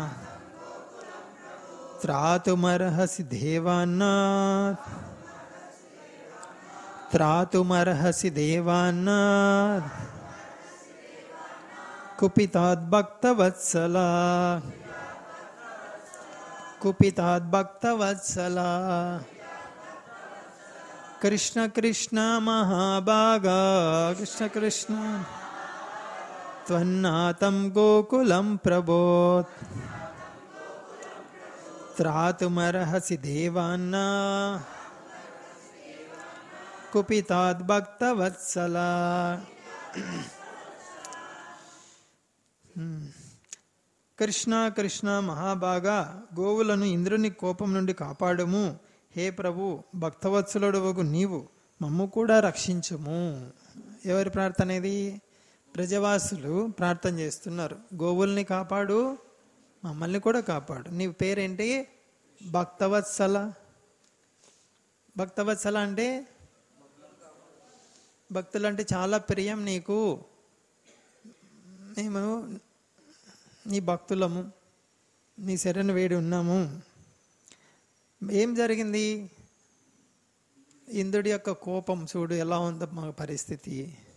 త్రాతుమర్హసి దేవాన్నాత్ త్రాతుమర్హసి దేవాన్నాత్ కుపితాద్భక్తవత్సలా కుపితాద్భక్తవత్సలా కృష్ణ కృష్ణ మహాభాగా కృష్ణ కృష్ణ త్వన్నాతం గోకులం ప్రభోత్ త్రాతుమర్హసి దేవాన్నా కుపితాద్భక్తవత్సలా కృష్ణ కృష్ణ మహాభాగా గోవులను ఇంద్రుని కోపం నుండి కాపాడుము హే ప్రభు భక్తవత్సలుడవగు నీవు మమ్ము కూడా రక్షించుము ఎవరి ప్రార్థన ఇది ప్రజవాసులు ప్రార్థన చేస్తున్నారు గోవుల్ని కాపాడు మమ్మల్ని కూడా కాపాడు నీ పేరేంటి భక్తవత్సల భక్తవత్సల అంటే భక్తులు అంటే చాలా ప్రియం నీకు మేము నీ భక్తులము నీ శరణు వేడి ఉన్నాము ఏం జరిగింది ఇంద్రుడి యొక్క కోపం చూడు ఎలా ఉందో మా పరిస్థితి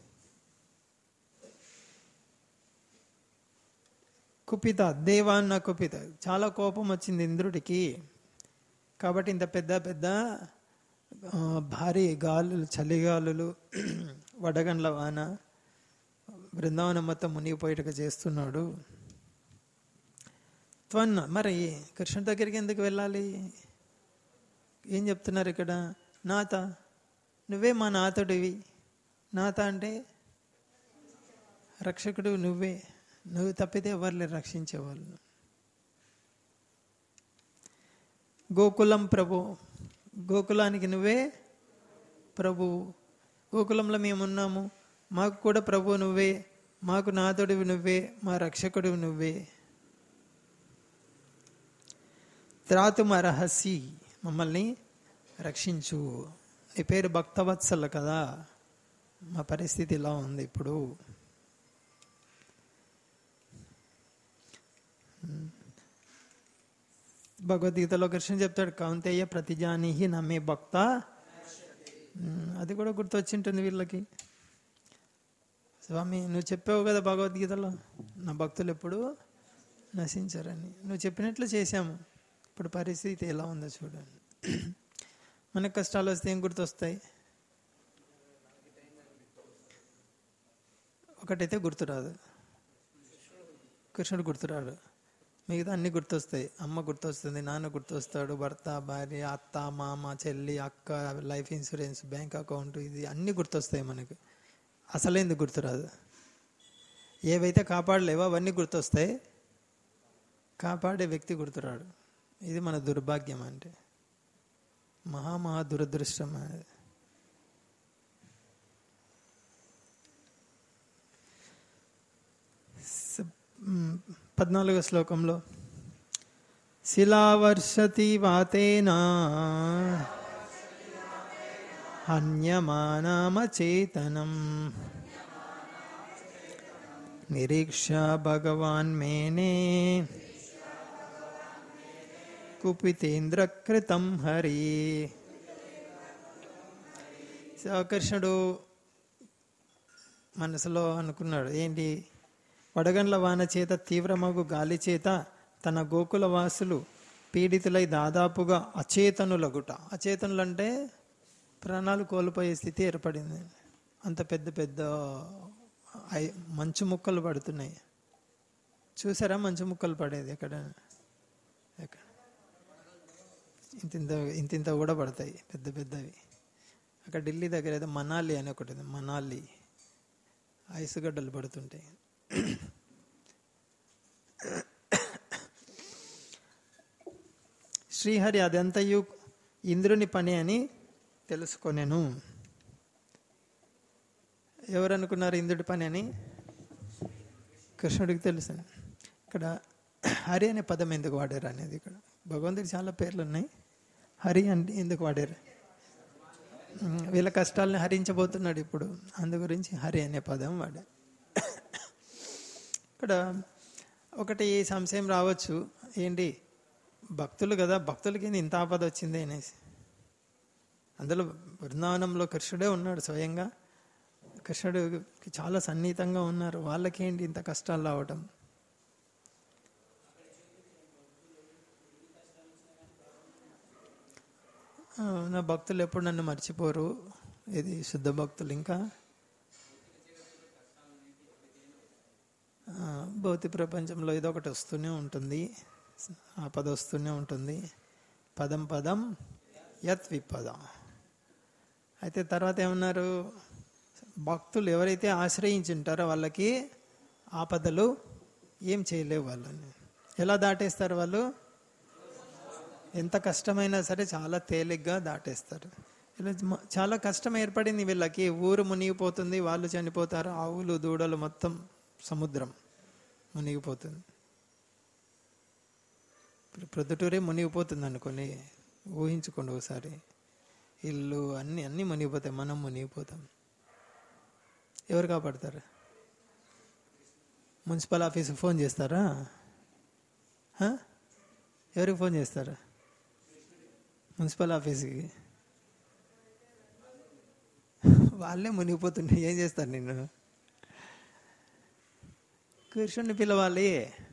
కుపిత దేవాన్న కుపిత చాలా కోపం వచ్చింది ఇంద్రుడికి కాబట్టి ఇంత పెద్ద పెద్ద ఆ, భారీ గాలులు చలిగాలులు వడగండ్ల వాన బృందావనం మొత్తం మునిగిపోయేట్టుగా చేస్తున్నాడు త్వన్న మరి కృష్ణుడి దగ్గరికి ఎందుకు వెళ్ళాలి ఏం చెప్తున్నారు ఇక్కడ నాత నువ్వే మా నాథుడివి నాత అంటే రక్షకుడు నువ్వే నువ్వు తప్పితే ఎవరు లేరు రక్షించేవాళ్ళు గోకులం ప్రభు గోకులానికి నువ్వే ప్రభు గోకులంలో మేము మాకు కూడా ప్రభు నువ్వే మాకు నాథుడివి నువ్వే మా రక్షకుడివి నువ్వే త్రాతుమరహసి మమ్మల్ని రక్షించు నీ పేరు భక్తవత్సల కదా మా పరిస్థితి ఇలా ఉంది ఇప్పుడు భగవద్గీతలో కృష్ణ చెప్తాడు కౌంతేయ ప్రతిజానిహి నమ్మే భక్త ఉమ్, అది కూడా గుర్తొచ్చింటుంది వీళ్ళకి స్వామి నువ్వు చెప్పావు కదా భగవద్గీతలో నా భక్తులు ఎప్పుడు నశించరని నువ్వు చెప్పినట్లు చేశాము ఇప్పుడు పరిస్థితి ఎలా ఉందో చూడండి మనకు కష్టాలు వస్తే ఏం గుర్తొస్తాయి ఒకటైతే గుర్తురాదు కృష్ణుడు గుర్తురాడు మిగతా అన్ని గుర్తొస్తాయి అమ్మ గుర్తొస్తుంది నాన్న గుర్తొస్తాడు భర్త భార్య అత్త మామ చెల్లి అక్క లైఫ్ ఇన్సూరెన్స్ బ్యాంక్ అకౌంట్ ఇది అన్ని గుర్తొస్తాయి మనకు అసలేంది గుర్తురాదు ఏవైతే కాపాడలేవో అవన్నీ గుర్తొస్తాయి కాపాడే వ్యక్తి గుర్తురాడు ఇది మన దుర్భాగ్యం అంటే మహా మహా దురదృష్టం అది స- మ్, పద్నాలుగో శ్లోకంలో శిలావర్షతి వాతేనా హన్యమానామచేతనం నిరీక్ష భగవాన్ మేనే కుపితేంద్రకృతం హరి కృష్ణుడు మనసులో అనుకున్నాడు ఏంటి వడగండ్ల వాన చేత తీవ్రమగు గాలి చేత తన గోకుల వాసులు పీడితులై దాదాపుగా అచేతనులగుట అచేతనులు అంటే ప్రాణాలు కోల్పోయే స్థితి ఏర్పడింది అంత పెద్ద పెద్ద ఐ- మంచు ముక్కలు పడుతున్నాయి చూసారా మంచు ముక్కలు పడేది ఎక్కడ ఎక్కడ ఇంత ఇంత ఇంత ఇంత కూడా పడతాయి పెద్ద పెద్దవి అక్కడ ఢిల్లీ దగ్గర ఏదో మనాలి అని ఒకటి ఉంది మనాలి ఐసుగడ్డలు పడుతుంటాయి శ్రీహరి అదంతయు ఇంద్రుని పని అని తెలుసుకొనెను ఎవరు అనుకున్నారు ఇంద్రుడి పని అని కృష్ణుడికి తెలుసు ఇక్కడ హరి అనే పదం ఎందుకు వాడారు అనేది ఇక్కడ భగవంతుడికి చాలా పేర్లు ఉన్నాయి హరి అంటే ఎందుకు వాడారు ఉమ్, వీళ్ళ కష్టాలను హరించబోతున్నాడు ఇప్పుడు అందు గురించి హరి అనే పదం వాడారు ఇక్కడ ఒకటి సంశయం రావచ్చు ఏంటి భక్తులు కదా భక్తులకి ఇంత ఆపద వచ్చింది అనేసి అందులో బృందావనంలో కృష్ణుడే ఉన్నాడు స్వయంగా కృష్ణుడికి చాలా సన్నిహితంగా ఉన్నారు వాళ్ళకేంటి ఇంత కష్టాలు రావటం ఆ, నా భక్తులు ఎప్పుడు నన్ను మర్చిపోరు ఇది శుద్ధ భక్తులు ఇంకా ఆ, భౌతిక ప్రపంచంలో ఇది ఒకటి వస్తూనే ఉంటుంది ఆపద వస్తూనే ఉంటుంది పదం పదం యత్ విపదం అయితే తర్వాత ఏమన్నారు భక్తులు ఎవరైతే ఆశ్రయించి ఉంటారో వాళ్ళకి ఆపదలు ఏం చేయలేవు వాళ్ళని ఎలా దాటేస్తారు వాళ్ళు ఎంత కష్టమైనా సరే చాలా తేలిగ్గా దాటేస్తారు ఇలా మ- చాలా కష్టం ఏర్పడింది వీళ్ళకి ఊరు మునిగిపోతుంది వాళ్ళు చనిపోతారు ఆవులు దూడలు మొత్తం సముద్రం మునిగిపోతుంది ఇప్పుడు ప్రొద్దుటూరే మునిగిపోతుంది అనుకోని ఊహించుకోండి ఒకసారి ఇల్లు అన్ని అన్నీ మునిగిపోతాయి మనం మునిగిపోతాం ఎవరు కాపాడతారు మున్సిపల్ ఆఫీస్కి ఫోన్ చేస్తారా ఆ? ఎవరికి ఫోన్ చేస్తారు మున్సిపల్ ఆఫీస్కి వాళ్ళే మునిగిపోతుంటే ఏం చేస్తారు నిన్ను కృష్ణుని పిలవాలి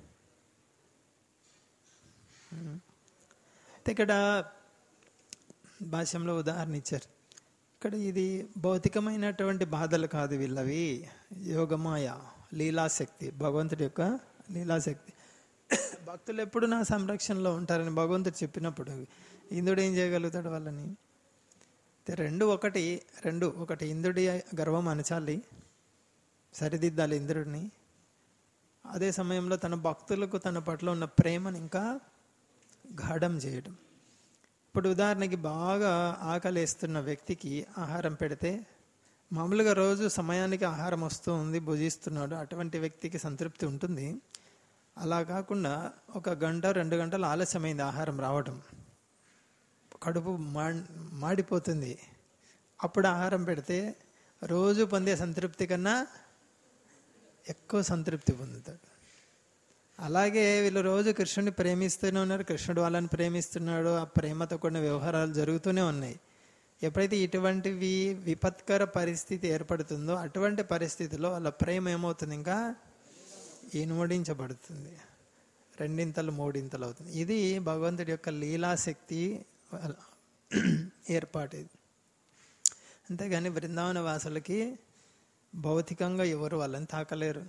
అయితే ఇక్కడ భాష్యంలో ఉదాహరణ ఇచ్చారు ఇక్కడ ఇది భౌతికమైనటువంటి బాధలు కాదు వీళ్ళవి యోగమాయ లీలాశక్తి భగవంతుడి యొక్క లీలాశక్తి భక్తులు ఎప్పుడు నా సంరక్షణలో ఉంటారని భగవంతుడు చెప్పినప్పుడు ఇంద్రుడు ఏం చేయగలుగుతాడు వాళ్ళని అయితే రెండు ఒకటి రెండు ఒకటి ఇంద్రుడి గర్వం అణచాలి సరిదిద్దాలి ఇంద్రుడిని అదే సమయంలో తన భక్తులకు తన పట్ల ఉన్న ప్రేమను ఇంకా గాఢం చేయడం ఇప్పుడు ఉదాహరణకి బాగా ఆకలేస్తున్న వ్యక్తికి ఆహారం పెడితే మామూలుగా రోజు సమయానికి ఆహారం వస్తూ ఉంది భుజిస్తున్నాడు అటువంటి వ్యక్తికి సంతృప్తి ఉంటుంది అలా కాకుండా ఒక గంట రెండు గంటలు ఆలస్యమైంది ఆహారం రావటం కడుపు మా మాడిపోతుంది అప్పుడు ఆహారం పెడితే రోజు పొందే సంతృప్తి కన్నా ఎక్కువ సంతృప్తి పొందుతాడు అలాగే వీళ్ళు రోజు కృష్ణుని ప్రేమిస్తూనే ఉన్నారు కృష్ణుడు వాళ్ళని ప్రేమిస్తున్నాడు ఆ ప్రేమతో కొన్ని వ్యవహారాలు జరుగుతూనే ఉన్నాయి ఎప్పుడైతే ఇటువంటివి విపత్కర పరిస్థితి ఏర్పడుతుందో అటువంటి పరిస్థితిలో వాళ్ళ ప్రేమ ఏమవుతుంది ఇంకా ఇనుమడించబడుతుంది రెండింతలు మూడింతలు అవుతుంది ఇది భగవంతుడి యొక్క లీలాశక్తి ఏర్పాటు ఇది అంతేగాని బృందావన వాసులకి భౌతికంగా ఎవరు వాళ్ళని తాకలేరు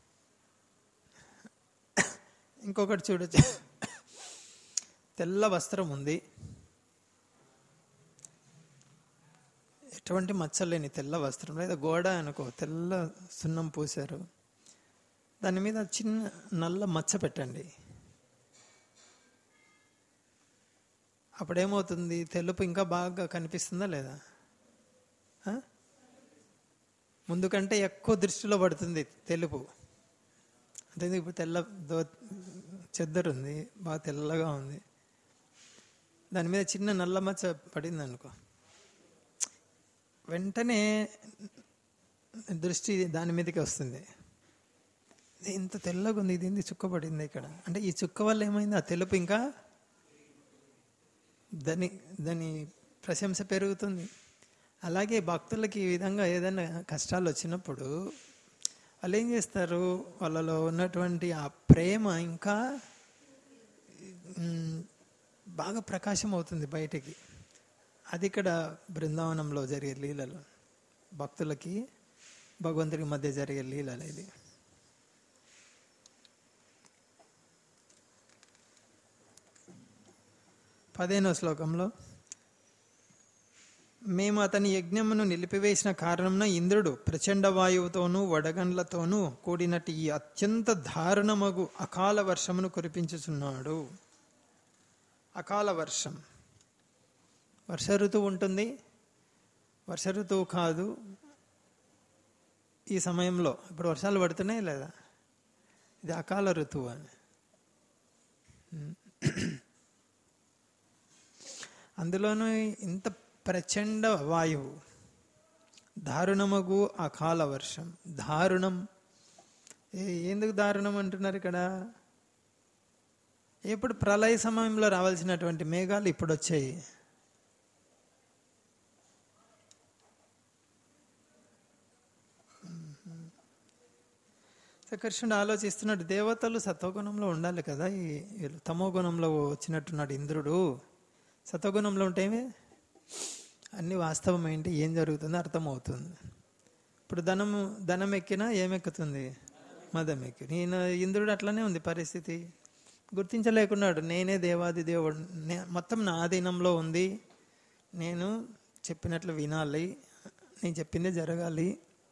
ఇంకొకటి చూడొచ్చు తెల్ల వస్త్రం ఉంది ఎటువంటి మచ్చలేని తెల్ల వస్త్రం లేదా గోడ అనుకో తెల్ల సున్నం పూసారు దాని మీద చిన్న నల్ల మచ్చ పెట్టండి అప్పుడేమవుతుంది తెలుపు ఇంకా బాగా కనిపిస్తుందా లేదా ఆ? ముందు కంటే ఎక్కువ దృష్టిలో పడుతుంది తెలుపు అంటే ఇప్పుడు తెల్ల దో చెద్దరు ఉంది బాగా తెల్లగా ఉంది దాని మీద చిన్న నల్ల మచ్చ పడింది అనుకో వెంటనే దృష్టి దాని మీదకి వస్తుంది ఇది ఇంత తెల్లగా ఉంది ఇది ఏంది చుక్క పడింది ఇక్కడ అంటే ఈ చుక్క వల్ల ఏమైంది ఆ తెలుపు ఇంకా దాని దాని ప్రశంస పెరుగుతుంది అలాగే భక్తులకి ఈ విధంగా ఏదైనా కష్టాలు వచ్చినప్పుడు వాళ్ళు ఏం చేస్తారు వాళ్ళలో ఉన్నటువంటి ఆ ప్రేమ ఇంకా మ్, బాగా ప్రకాశం అవుతుంది బయటికి అది ఇక్కడ బృందావనంలో జరిగే లీలలు భక్తులకి భగవంతుడి మధ్య జరిగే లీలలు ఇది పదిహేనో శ్లోకంలో మేము అతని యజ్ఞమును నిలిపివేసిన కారణంన ఇంద్రుడు ప్రచండ వాయువుతోనూ వడగండ్లతోనూ కూడినట్టు ఈ అత్యంత దారుణమగు అకాల వర్షమును కురిపించుచున్నాడు అకాల వర్షం వర్ష ఋతువు ఉంటుంది వర్ష ఋతువు కాదు ఈ సమయంలో ఇప్పుడు వర్షాలు పడుతున్నాయి లేదా ఇది అకాల ఋతువు అని అందులోనూ ఇంత ప్రచండ వాయువు దారుణమగు అకాల వర్షం దారుణం ఏ- ఎందుకు దారుణం అంటున్నారు ఇక్కడ ఎప్పుడు ప్రళయ సమయంలో రావాల్సినటువంటి మేఘాలు ఇప్పుడు వచ్చాయి సో కృష్ణుడు ఆలోచిస్తున్నాడు దేవతలు సత్వగుణంలో ఉండాలి కదా ఈ వీళ్ళు తమో గుణంలో వచ్చినట్టున్నాడు ఇంద్రుడు సత్వగుణంలో ఉంటే ఏమి? అన్ని వాస్తవం ఏంటి ఏం జరుగుతుందో అర్థమవుతుంది ఇప్పుడు ధనము ధనం ఎక్కినా ఏమెక్కుతుంది మదం ఎక్కి నేను ఇంద్రుడు అట్లనే ఉంది పరిస్థితి గుర్తించలేకున్నాడు నేనే దేవాది దేవుడు నే- మొత్తం నా ఆధీనంలో ఉంది నేను చెప్పినట్లు వినాలి నేను చెప్పిందే జరగాలి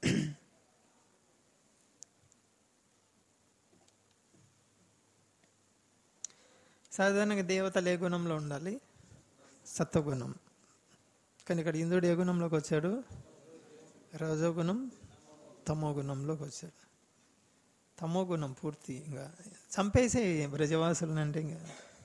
సాధారణంగా దేవతలు ఏ గుణంలో ఉండాలి సత్వగుణం కానీ ఇక్కడ ఇంద్రుడు ఏ గుణంలోకి వచ్చాడు రజోగుణం తమో గుణంలోకి వచ్చాడు తమో గుణం పూర్తి ఇంకా చంపేసే బ్రజవాసులను అంటే ఇంకా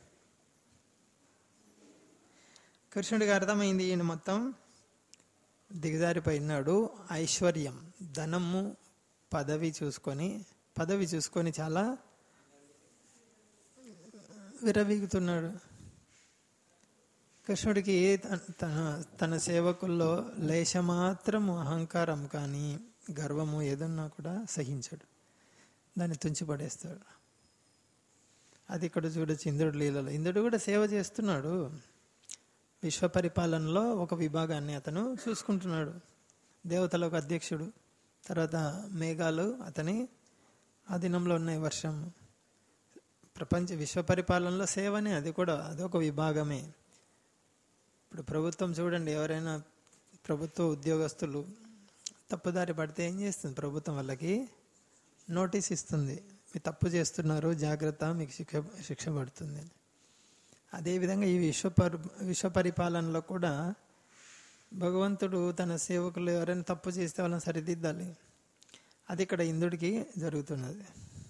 కృష్ణుడికి అర్థమైంది ఈయన మొత్తం దిగజారిపోయినాడు ఐశ్వర్యం ధనము పదవి చూసుకొని పదవి చూసుకొని చాలా విరవీగుతున్నాడు కృష్ణుడికి తన- తన తన సేవకుల్లో లేశమాత్రము అహంకారం కానీ గర్వము ఏదన్నా కూడా సహించడు దాన్ని తుంచిపడేస్తాడు అది ఇక్కడ చూడొచ్చు ఇంద్రుడు లీలలో ఇంద్రుడు కూడా సేవ చేస్తున్నాడు విశ్వ పరిపాలనలో ఒక విభాగాన్ని అతను చూసుకుంటున్నాడు దేవతలకు అధ్యక్షుడు తర్వాత మేఘాలు అతని అధీనంలో ఉన్నాయి వర్షం ప్రపంచ విశ్వ పరిపాలనలో సేవనే అది కూడా అదొక విభాగమే ఇప్పుడు ప్రభుత్వం చూడండి ఎవరైనా ప్రభుత్వ ఉద్యోగస్తులు తప్పుదారి పడితే ఏం చేస్తుంది ప్రభుత్వం వాళ్ళకి నోటీస్ ఇస్తుంది మీరు తప్పు చేస్తున్నారు జాగ్రత్త మీకు శిక్ష శిక్ష పడుతుంది అని. అదేవిధంగా ఈ విశ్వ పరి విశ్వ పరిపాలనలో కూడా భగవంతుడు తన సేవకులు ఎవరైనా తప్పు చేస్తే వాళ్ళని సరిదిద్దాలి అది ఇక్కడ ఇంద్రుడికి జరుగుతున్నది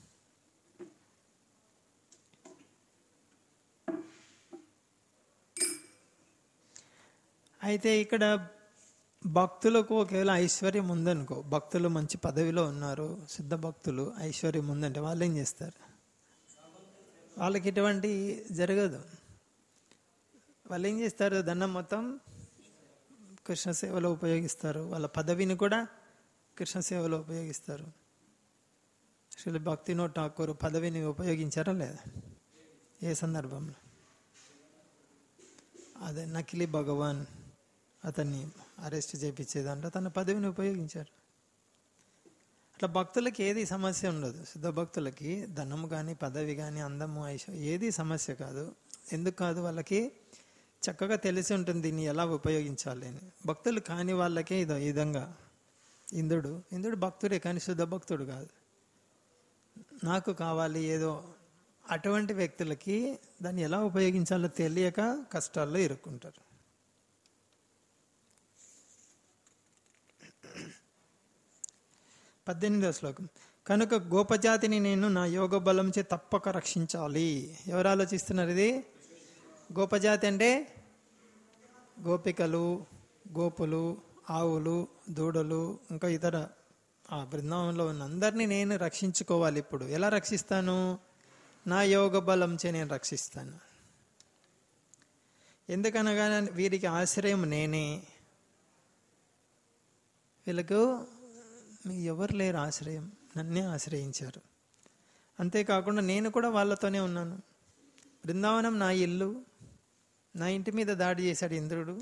అయితే ఇక్కడ భక్తులకు ఒకవేళ ఐశ్వర్యం ఉందనుకో భక్తులు మంచి పదవిలో ఉన్నారు శుద్ధ భక్తులు ఐశ్వర్యం ఉందంటే వాళ్ళు ఏం చేస్తారు వాళ్ళకి ఇటువంటి జరగదు వాళ్ళు ఏం చేస్తారు దండం మొత్తం కృష్ణ సేవలో ఉపయోగిస్తారు వాళ్ళ పదవిని కూడా కృష్ణ సేవలో ఉపయోగిస్తారు శ్రీ భక్తినో ఠాకూర్ పదవిని ఉపయోగించారా లేదా ఏ సందర్భంలో అదే నకిలీ భగవాన్ అతన్ని అరెస్ట్ చేపించేదంటే తన పదవిని ఉపయోగించారు అట్లా భక్తులకి ఏది సమస్య ఉండదు శుద్ధ భక్తులకి ధనము కానీ పదవి కానీ అందము ఐశ్వర్యం ఏది సమస్య కాదు ఎందుకు కాదు వాళ్ళకి చక్కగా తెలిసి ఉంటుంది దీన్ని ఎలా ఉపయోగించాలి అని భక్తులు కాని వాళ్ళకే ఇదో ఈ విధంగా ఇంద్రుడు ఇంద్రుడు భక్తుడే కానీ శుద్ధ భక్తుడు కాదు నాకు కావాలి ఏదో అటువంటి వ్యక్తులకి దాన్ని ఎలా ఉపయోగించాలో తెలియక కష్టాల్లో ఇరుక్కుంటారు పద్దెనిమిదవ శ్లోకం కనుక గోపజాతిని నేను నా యోగ బలంచే తప్పక రక్షించాలి ఎవరు ఆలోచిస్తున్నారు ఇది గోపజాతి అంటే గోపికలు గోపులు ఆవులు దూడలు ఇంకా ఇతర ఆ బృందావనంలో ఉన్న అందరినీ నేను రక్షించుకోవాలి ఇప్పుడు ఎలా రక్షిస్తాను నా యోగ బలంచే నేను రక్షిస్తాను ఎందుకనగా వీరికి ఆశ్రయం నేనే వీళ్ళకు మీ ఎవరు లేరు ఆశ్రయం నన్నే ఆశ్రయించారు అంతేకాకుండా నేను కూడా వాళ్ళతోనే ఉన్నాను బృందావనం నా ఇల్లు నా ఇంటి మీద దాడి చేశాడు ఇంద్రుడు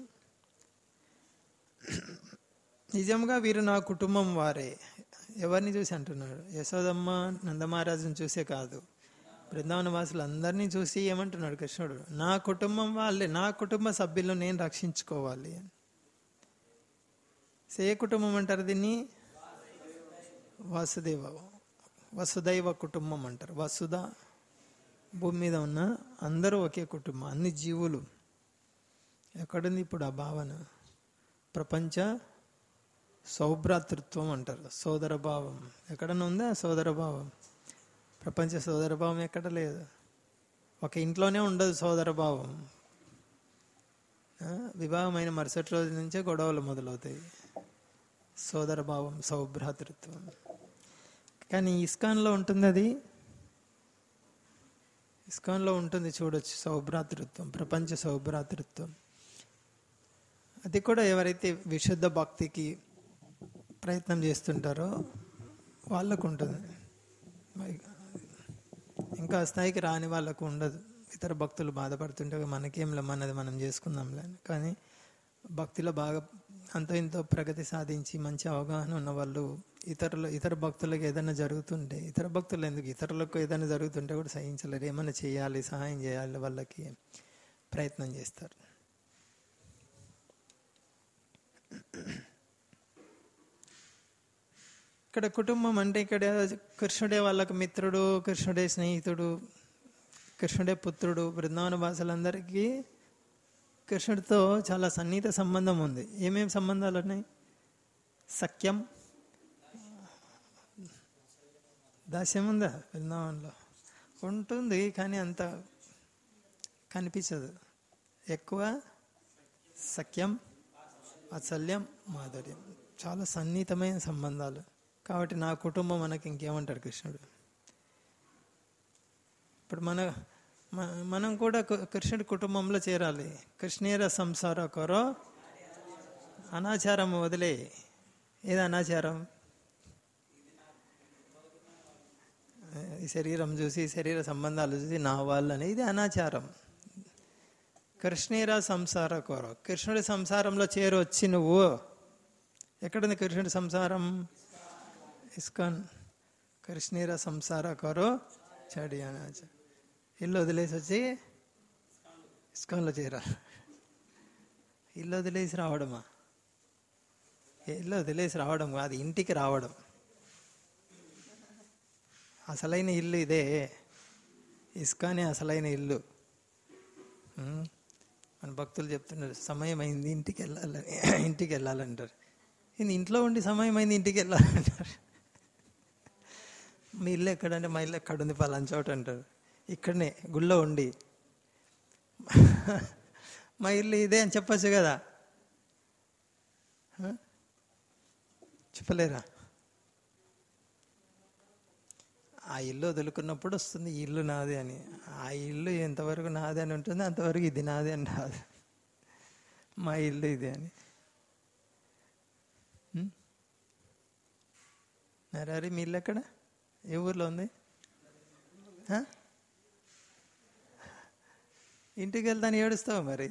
నిజంగా వీరు నా కుటుంబం వారే ఎవరిని చూసి అంటున్నాడు యశోదమ్మ నందమహారాజుని చూసే కాదు బృందావన వాసులు అందరినీ చూసి ఏమంటున్నాడు కృష్ణుడు నా కుటుంబం వాళ్ళే నా కుటుంబ సభ్యులను నేను రక్షించుకోవాలి అని సో ఏ కుటుంబం అంటారు దీన్ని వాసుదేవ వసుదైవ కుటుంబం అంటారు వసుధ భూమి మీద ఉన్న అందరూ ఒకే కుటుంబం అన్ని జీవులు ఎక్కడుంది ఇప్పుడు ఆ భావన ప్రపంచ సౌభ్రాతృత్వం అంటారు సోదర భావం ఎక్కడన్నా ఉందా సోదర భావం ప్రపంచ సోదర భావం ఎక్కడ లేదు ఒక ఇంట్లోనే ఉండదు సోదర భావం ఆ, వివాహమైన మరుసటి రోజు నుంచే గొడవలు మొదలవుతాయి సోదర భావం సౌభ్రాతృత్వం కానీ ఇస్కాన్లో ఉంటుంది అది ఇస్కాన్లో ఉంటుంది చూడొచ్చు సౌభ్రాతృత్వం ప్రపంచ సౌభ్రాతృత్వం అది కూడా ఎవరైతే విశుద్ధ భక్తికి ప్రయత్నం చేస్తుంటారో వాళ్ళకు ఉంటుంది మరి ఇంకా ఆ స్థాయికి రాని వాళ్ళకు ఉండదు ఇతర భక్తులు బాధపడుతుంటే మనకేంలే మనది మనం చేసుకుందాంలే అని. కానీ భక్తిలో బాగా అంతో ఇంతో ప్రగతి సాధించి మంచి అవగాహన ఉన్న వాళ్ళు ఇతరులు ఇతర భక్తులకు ఏదైనా జరుగుతుంటే ఇతర భక్తులు ఎందుకు ఇతరులకు ఏదైనా జరుగుతుంటే కూడా సహించలేరు ఏమైనా చేయాలి సహాయం చేయాలి వాళ్ళకి ప్రయత్నం చేస్తారు ఇక్కడ కుటుంబం అంటే ఇక్కడ కృష్ణుడే వాళ్ళకి మిత్రుడు కృష్ణుడే స్నేహితుడు కృష్ణుడే పుత్రుడు బృందావన భాషలందరికీ కృష్ణుడితో చాలా సన్నిహిత సంబంధం ఉంది ఏమేమి సంబంధాలు ఉన్నాయి సఖ్యం దాస్యం ఉందా బృందావనంలో ఉంటుంది కానీ అంత కనిపించదు ఎక్కువ సఖ్యం వాత్సల్యం మాధుర్యం చాలా సన్నిహితమైన సంబంధాలు కాబట్టి నా కుటుంబం మనకి ఇంకేమంటాడు కృష్ణుడు ఇప్పుడు మన మ- మనం కూడా కు- కృష్ణుడి కుటుంబంలో చేరాలి కృష్ణీర సంసార కొరో అనాచారం వదిలే ఏది అనాచారం ఈ శరీరం చూసి శరీర సంబంధాలు చూసి నా వాళ్ళని ఇది అనాచారం కృష్ణీర సంసార కోర కృష్ణుడి సంసారంలో చేరొచ్చి నువ్వు ఎక్కడుంది కృష్ణుడి సంసారం ఇస్కాన్ కృష్ణీర సంసార కోరో చడి అనాచ ఇల్లు వదిలేసి వచ్చి ఇస్కాన్లో చేరా ఇల్లు వదిలేసి రావడమా ఇల్లు వదిలేసి రావడం కాదు ఇంటికి రావడం అసలైన ఇల్లు ఇదే ఇస్కానే అసలైన ఇల్లు ఉం? మన భక్తులు చెప్తున్నారు సమయం అయింది ఇంటికి వెళ్ళాలని ఇంటికి వెళ్ళాలంటారు ఇది ఇంట్లో ఉండి సమయం అయింది ఇంటికి వెళ్ళాలంటారు మీ ఇల్లు ఎక్కడంటే మా ఇల్లు ఎక్కడ ఉంది పలానా చోట అంటారు ఇక్కడనే గుళ్ళో ఉండి మా ఇల్లు ఇదే అని చెప్పచ్చు కదా ఆ? చెప్పలేరా ఆ ఇల్లు వదులుకున్నప్పుడు వస్తుంది ఈ ఇల్లు నాది అని ఆ ఇల్లు ఎంతవరకు నాది అని ఉంటుంది అంతవరకు ఇది నాది అని రాదు మా ఇల్లు ఇది అని ఉం? నరారి మీ ఇల్లు ఎక్కడ ఏ ఊర్లో ఉంది ఆ? ఇంటికి వెళ్తాను ఏడుస్తావు మరి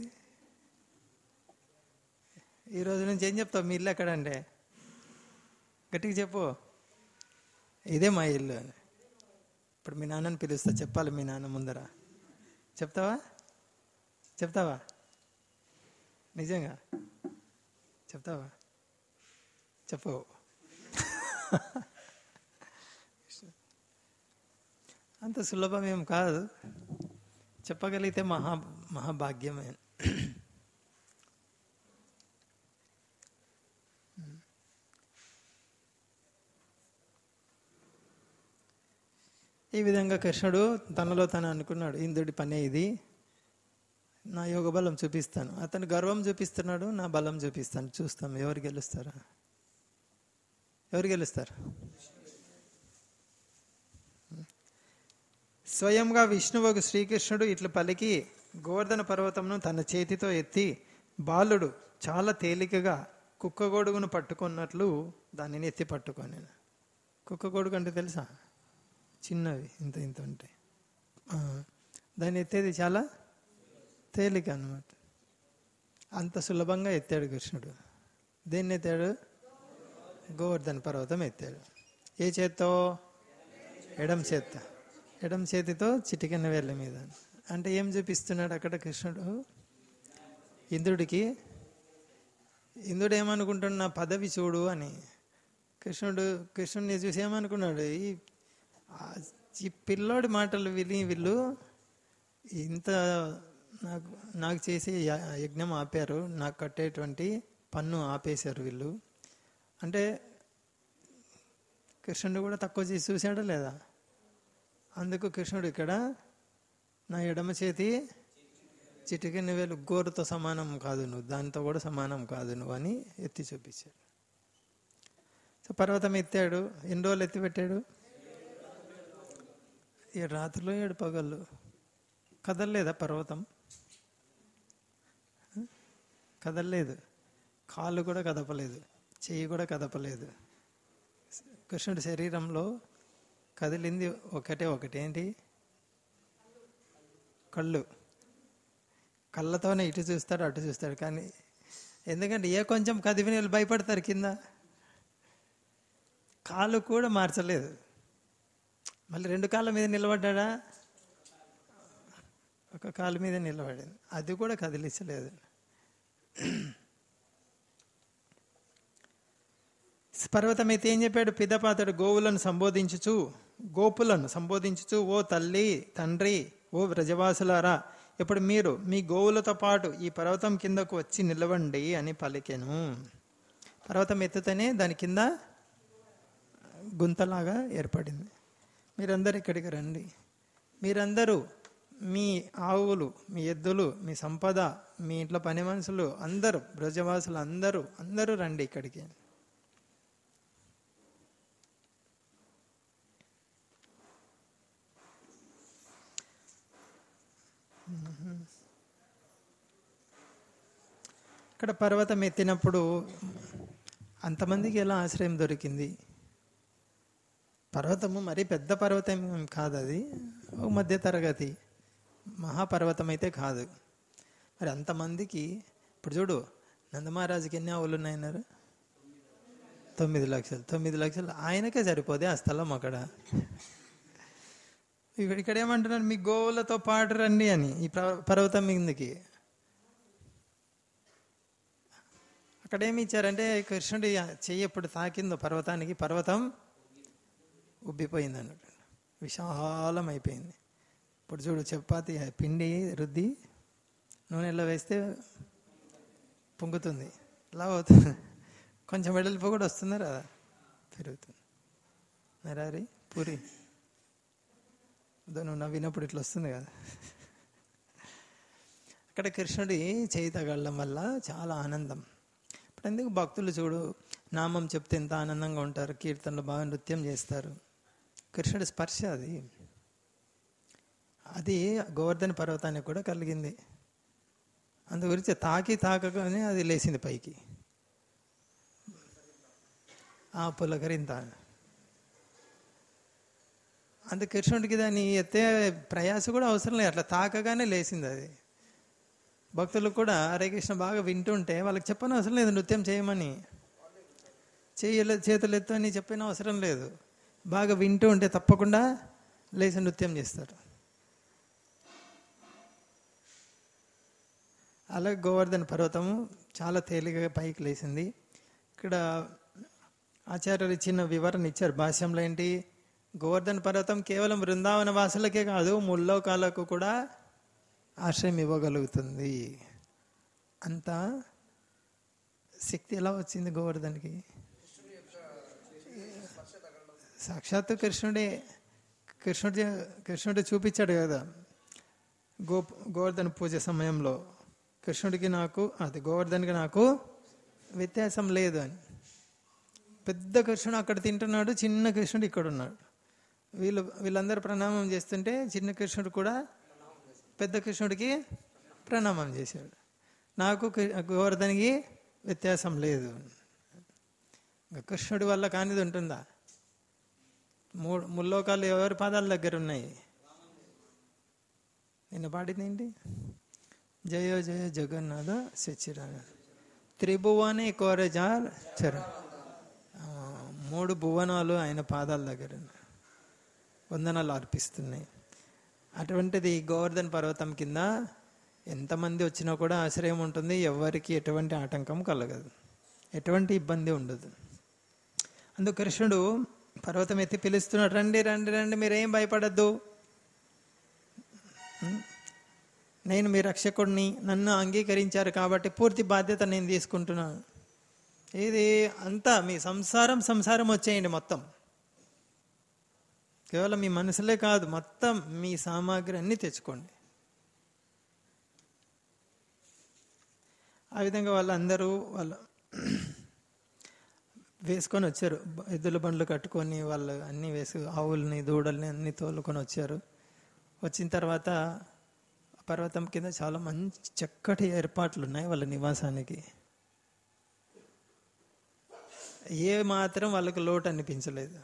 ఈ రోజు నుంచి ఏం చెప్తావు మీ ఇల్లు ఎక్కడంటే గట్టిగా చెప్పు ఇదే మా ఇల్లు అని ఇప్పుడు మీ నాన్నని పిలుస్తా చెప్పాలి మీ నాన్న ముందర చెప్తావా చెప్తావా నిజంగా చెప్తావా చెప్పవు అంత సులభం ఏం కాదు చెప్పగలిగితే మహా మహాభాగ్యమే ఈ విధంగా కృష్ణుడు తనలో తను అనుకున్నాడు ఇంద్రుడి పనే ఇది నా యోగ బలం చూపిస్తాను అతను గర్వం చూపిస్తున్నాడు నా బలం చూపిస్తాను చూస్తాం ఎవరు గెలుస్తారా ఎవరు గెలుస్తారు స్వయంగా విష్ణువుకు శ్రీకృష్ణుడు ఇట్లా పలికి గోవర్ధన పర్వతంను తన చేతితో ఎత్తి బాలుడు చాలా తేలికగా కుక్క గొడుగును పట్టుకున్నట్లు దానిని ఎత్తి పట్టుకొని కుక్క గొడుగు అంటే తెలుసా చిన్నవి ఇంత ఇంత ఉంటాయి ఆ, దాన్ని ఎత్తేది చాలా తేలిక అన్నమాట అంత సులభంగా ఎత్తాడు కృష్ణుడు దేన్ని ఎత్తాడు గోవర్ధన పర్వతం ఎత్తాడు ఏ చేత్తో ఎడం చేత్త ఎడం చేతితో చిటికెన వేళ్ళ మీద అంటే ఏం చూపిస్తున్నాడు అక్కడ కృష్ణుడు ఇంద్రుడికి ఇంద్రుడు ఏమనుకుంటున్నా నా పదవి చూడు అని కృష్ణుడు కృష్ణుడిని చూసి ఏమనుకున్నాడు ఈ ఆ ఈ పిల్లోడి మాటలు విని వీళ్ళు ఇంత నాకు నాకు చేసి య- యజ్ఞం ఆపారు నాకు కట్టేటువంటి పన్ను ఆపేశారు వీళ్ళు అంటే కృష్ణుడు కూడా తక్కువ చేసి చూశాడా లేదా అందుకు కృష్ణుడు ఇక్కడ నా ఎడమ చేతి చిటికిన వేలు గోరుతో సమానం కాదు నువ్వు దాంతో కూడా సమానం కాదు నువ్వు అని ఎత్తి చూపించాడు సో పర్వతం ఎత్తాడు ఎన్ని రోజులు ఎత్తి పెట్టాడు ఏడు రాత్రులు ఏడు పగళ్ళు కదలలేదా పర్వతం కదలలేదు కాళ్ళు కూడా కదపలేదు చెయ్యి కూడా కదపలేదు కృష్ణుడి శరీరంలో కదిలింది ఒకటే ఒకటి ఏంటి కళ్ళు కళ్ళతోనే ఇటు చూస్తాడు అటు చూస్తాడు కానీ ఎందుకంటే ఏ కొంచెం కదివిన వాళ్ళు భయపడతారు కింద కాళ్ళు కూడా మార్చలేదు మళ్ళీ రెండు కాళ్ళ మీద నిలబడ్డా ఒక కాలు మీద నిలబడింది అది కూడా కదిలించలేదు పర్వతం అయితే ఏం చెప్పాడు పిదపాతడు గోవులను సంబోధించుచు గోపులను సంబోధించుచు ఓ తల్లి తండ్రి ఓ వ్రజవాసులారా ఇప్పుడు మీరు మీ గోవులతో పాటు ఈ పర్వతం కిందకు వచ్చి నిలవండి అని పలికెను పర్వతం ఎత్తుతనే దాని కింద గుంతలాగా ఏర్పడింది మీరందరూ ఇక్కడికి రండి మీరందరూ మీ ఆవులు మీ ఎద్దులు మీ సంపద మీ ఇంట్లో పని మనుషులు అందరూ బ్రజవాసులు అందరూ అందరూ రండి ఇక్కడికి ఇక్కడ పర్వతం ఎత్తినప్పుడు అంతమందికి ఎలా ఆశ్రయం దొరికింది పర్వతము మరీ పెద్ద పర్వతం ఏం కాదు అది ఒక మధ్య తరగతి మహాపర్వతం అయితే కాదు మరి అంతమందికి ఇప్పుడు చూడు నందమహారాజుకి ఎన్ని ఆవులు ఉన్నాయన్నారు తొమ్మిది లక్షలు తొమ్మిది లక్షలు ఆయనకే సరిపోదే ఆ స్థలం అక్కడ ఇక్కడ ఇక్కడ ఏమంటున్నారు మీ గోవులతో పాటు రండి అని ఈ పర్వ- పర్వతం మీదకి అక్కడ ఏమి ఇచ్చారంటే కృష్ణుడి చెయ్యి ఎప్పుడు తాకిందో పర్వతానికి పర్వతం ఉబ్బిపోయింది అన్నట్టు విశాలం అయిపోయింది ఇప్పుడు చూడు చపాతి పిండి రుద్ది నూనెలో వేస్తే పొంగుతుంది ఇలా అవుతుంది కొంచెం వెడల్పు కూడా వస్తుందా రాదా పెరుగుతుంది నరారి పూరి ఇదో నువ్వు నవ్వినప్పుడు ఇట్లా వస్తుంది కదా అక్కడ కృష్ణుడి చేయి తగలడం వల్ల చాలా ఆనందం ఇప్పుడు ఎందుకు భక్తులు చూడు నామం చెప్తే ఎంత ఆనందంగా ఉంటారు కీర్తనలు బాగా నృత్యం చేస్తారు కృష్ణుడి స్పర్శ అది అది గోవర్ధన పర్వతానికి కూడా కలిగింది అందు గురించి తాకి తాకగానే అది లేచింది పైకి ఆ పులకరింత అందు కృష్ణుడికి దాన్ని ఎత్తే ప్రయాస కూడా అవసరం లేదు అట్లా తాకగానే లేచింది అది భక్తులు కూడా హరే కృష్ణ బాగా వింటుంటే వాళ్ళకి చెప్పని అవసరం లేదు నృత్యం చేయమని చేయలే చేతులు ఎత్తు అని చెప్పిన అవసరం లేదు బాగా వింటూ ఉంటే తప్పకుండా లేచి నృత్యం చేస్తారు అలాగే గోవర్ధన పర్వతము చాలా తేలికగా పైకి లేచింది ఇక్కడ ఆచార్యులు ఇచ్చిన వివరణ ఇచ్చారు భాష్యంలో ఏంటి గోవర్ధన పర్వతం కేవలం బృందావన వాసులకే కాదు ముల్లోకాలకు కూడా ఆశ్రయం ఇవ్వగలుగుతుంది అంత శక్తి ఎలా వచ్చింది గోవర్ధన్కి సాక్షాత్తు కృష్ణుడే కృష్ణుడి కృష్ణుడు చూపించాడు కదా గో గోవర్ధన పూజ సమయంలో కృష్ణుడికి నాకు అది గోవర్ధన్కి నాకు వ్యత్యాసం లేదు అని పెద్ద కృష్ణుడు అక్కడ తింటున్నాడు చిన్న కృష్ణుడు ఇక్కడ ఉన్నాడు వీళ్ళు వీళ్ళందరూ ప్రణామం చేస్తుంటే చిన్న కృష్ణుడు కూడా పెద్ద కృష్ణుడికి ప్రణామం చేశాడు నాకు కృ- గోవర్ధన్కి వ్యత్యాసం లేదు ఇంకా కృష్ణుడి వల్ల కానిది ఉంటుందా మూడు ముల్లోకాలు ఎవరి పాదాల దగ్గర ఉన్నాయి నిన్న పాడింది ఏంటి జయ జయ జగన్నాథ సచిరాన త్రిభువనే కోరజార్ చర ఆ, మూడు భువనాలు ఆయన పాదాల దగ్గర ఉన్నాయి. వందనాలు అర్పిస్తున్నాయి అటువంటిది గోవర్ధన్ పర్వతం కింద ఎంతమంది వచ్చినా కూడా ఆశ్రయం ఉంటుంది ఎవరికి ఎటువంటి ఆటంకం కలగదు ఎటువంటి ఇబ్బంది ఉండదు అందుకు కృష్ణుడు పర్వతం ఎత్తి పిలుస్తున్నాడు రండి రండి రండి మీరేం భయపడద్దు నేను మీ రక్షకుడిని నన్ను అంగీకరించారు కాబట్టి పూర్తి బాధ్యత నేను తీసుకుంటున్నాను ఇది అంతా మీ సంసారం సంసారం వచ్చేయండి మొత్తం కేవలం మీ మనసులే కాదు మొత్తం మీ సామాగ్రి అన్ని తెచ్చుకోండి ఆ విధంగా వాళ్ళందరూ వాళ్ళ వేసుకొని వచ్చారు ఎద్దుల బండ్లు కట్టుకొని వాళ్ళు అన్ని వేసు ఆవుల్ని దూడల్ని అన్ని తోలుకొని వచ్చారు వచ్చిన తర్వాత పర్వతం కింద చాలా మంచి చక్కటి ఏర్పాట్లు ఉన్నాయి వాళ్ళ నివాసానికి ఏ మాత్రం వాళ్ళకు లోటు అనిపించలేదు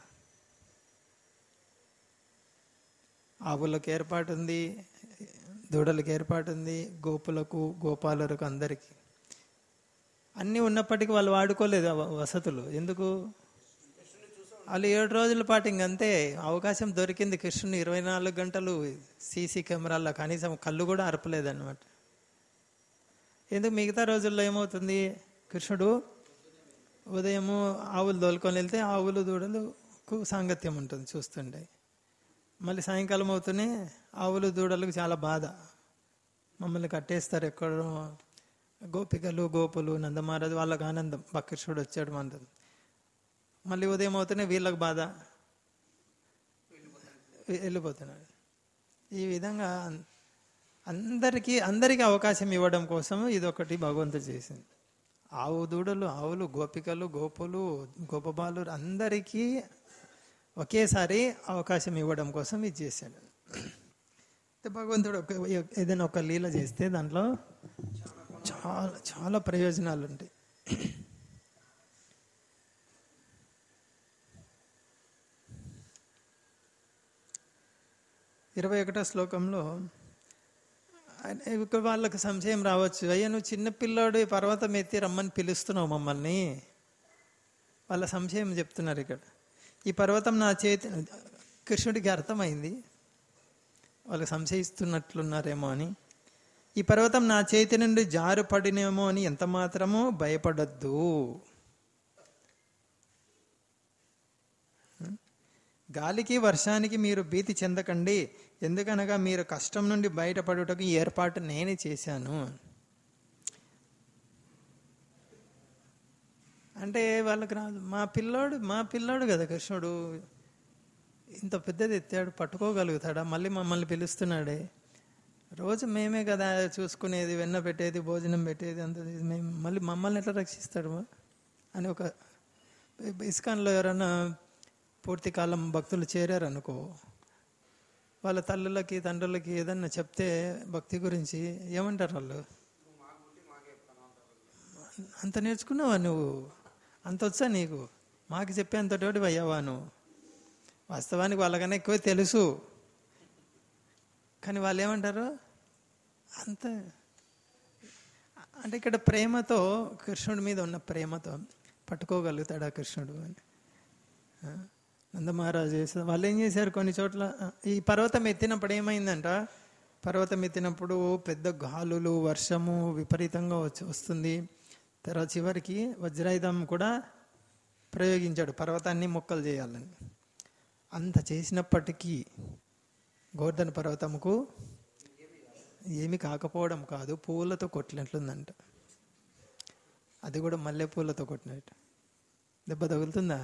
ఆవులకు ఏర్పాటు ఉంది దూడలకు ఏర్పాటు ఉంది గోపులకు గోపాలులకు అందరికీ అన్నీ ఉన్నప్పటికీ వాళ్ళు వాడుకోలేదు ఆ వ- వసతులు ఎందుకు వాళ్ళు ఏడు రోజుల పాటు ఇంకంతే అవకాశం దొరికింది కృష్ణుని ఇరవై నాలుగు గంటలు సీసీ కెమెరాల్లో కనీసం కళ్ళు కూడా అరపలేదన్నమాట ఎందుకు మిగతా రోజుల్లో ఏమవుతుంది కృష్ణుడు ఉదయము ఆవులు దోలుకొని వెళ్తే ఆవులు దూడలకు సాంగత్యం ఉంటుంది చూస్తుంటే మళ్ళీ సాయంకాలం అవుతూనే ఆవులు దూడలకు చాలా బాధ మమ్మల్ని కట్టేస్తారు ఎక్కడో గోపికలు గోపులు నందమారాజు వాళ్ళకు ఆనందం బకృష్ణుడు వచ్చాడు మనది మళ్ళీ ఉదయం అవుతూనే వీళ్ళకి బాధ వె- వెళ్ళిపోతున్నాడు ఈ విధంగా అన్- అందరికీ అందరికీ అవకాశం ఇవ్వడం కోసం ఇదొకటి భగవంతుడు చేసింది ఆవు దూడలు ఆవులు గోపికలు గోపులు గోపబాలు అందరికీ ఒకేసారి అవకాశం ఇవ్వడం కోసం ఇది చేశాడు అయితే భగవంతుడు ఒక ఏదైనా ఒక లీల చేస్తే దాంట్లో చాలా చాలా ప్రయోజనాలు ఉంటాయి ఇరవై ఒకటో శ్లోకంలో ఆయన- ఇక వాళ్ళకి సంశయం రావచ్చు అయ్యా నువ్వు చిన్నపిల్లాడు ఈ పర్వతం ఎత్తి రమ్మని పిలుస్తున్నావు మమ్మల్ని వాళ్ళ సంశయం చెప్తున్నారు ఇక్కడ ఈ పర్వతం నా చేతి కృష్ణుడికి అర్థమైంది వాళ్ళు సంశయిస్తున్నట్లున్నారేమో అని ఈ పర్వతం నా చేతి నుండి జారుపడినేమో అని ఎంత మాత్రమో భయపడద్దు గాలికి వర్షానికి మీరు భీతి చెందకండి ఎందుకనగా మీరు కష్టం నుండి బయటపడుటకు ఈ ఏర్పాటు నేనే చేశాను అంటే వాళ్ళకి రాదు మా పిల్లోడు మా పిల్లోడు కదా కృష్ణుడు ఇంత పెద్దది ఎత్తాడు పట్టుకోగలుగుతాడా మళ్ళీ మమ్మల్ని పిలుస్తున్నాడే రోజు మేమే కదా చూసుకునేది వెన్న పెట్టేది భోజనం పెట్టేది అంత ఇది మేము మళ్ళీ మమ్మల్ని ఎట్లా రక్షిస్తాడు అని ఒక ఇస్కాన్లో ఎవరైనా పూర్తి కాలం భక్తులు చేరారు అనుకో వాళ్ళ తల్లులకి తండ్రులకి ఏదన్నా చెప్తే భక్తి గురించి ఏమంటారు వాళ్ళు అంత నేర్చుకున్నావా నువ్వు అంత వచ్చా నీకు మాకు చెప్పేంతటి అయ్యావా నువ్వు వాస్తవానికి వాళ్ళకన్నా ఎక్కువ తెలుసు కానీ వాళ్ళు ఏమంటారు అంత అంటే ఇక్కడ ప్రేమతో కృష్ణుడి మీద ఉన్న ప్రేమతో పట్టుకోగలుగుతాడు ఆ కృష్ణుడు అని ఆ, నందమహారాజు చేసిన వాళ్ళు ఏం చేశారు కొన్ని చోట్ల ఆ, ఈ పర్వతం ఎత్తినప్పుడు ఏమైందంట పర్వతం ఎత్తినప్పుడు పెద్ద గాలులు వర్షము విపరీతంగా వచ్చి వస్తుంది తర్వాత చివరికి వజ్రాయుధం కూడా ప్రయోగించాడు పర్వతాన్ని మొక్కలు చేయాలని అంత చేసినప్పటికీ గోవర్ధన పర్వతముకు ఏమి కాకపోవడం కాదు పూలతో కొట్టినట్లుందంట అది కూడా మల్లె పూలతో కొట్టినట్టు దెబ్బ తగులుతుందా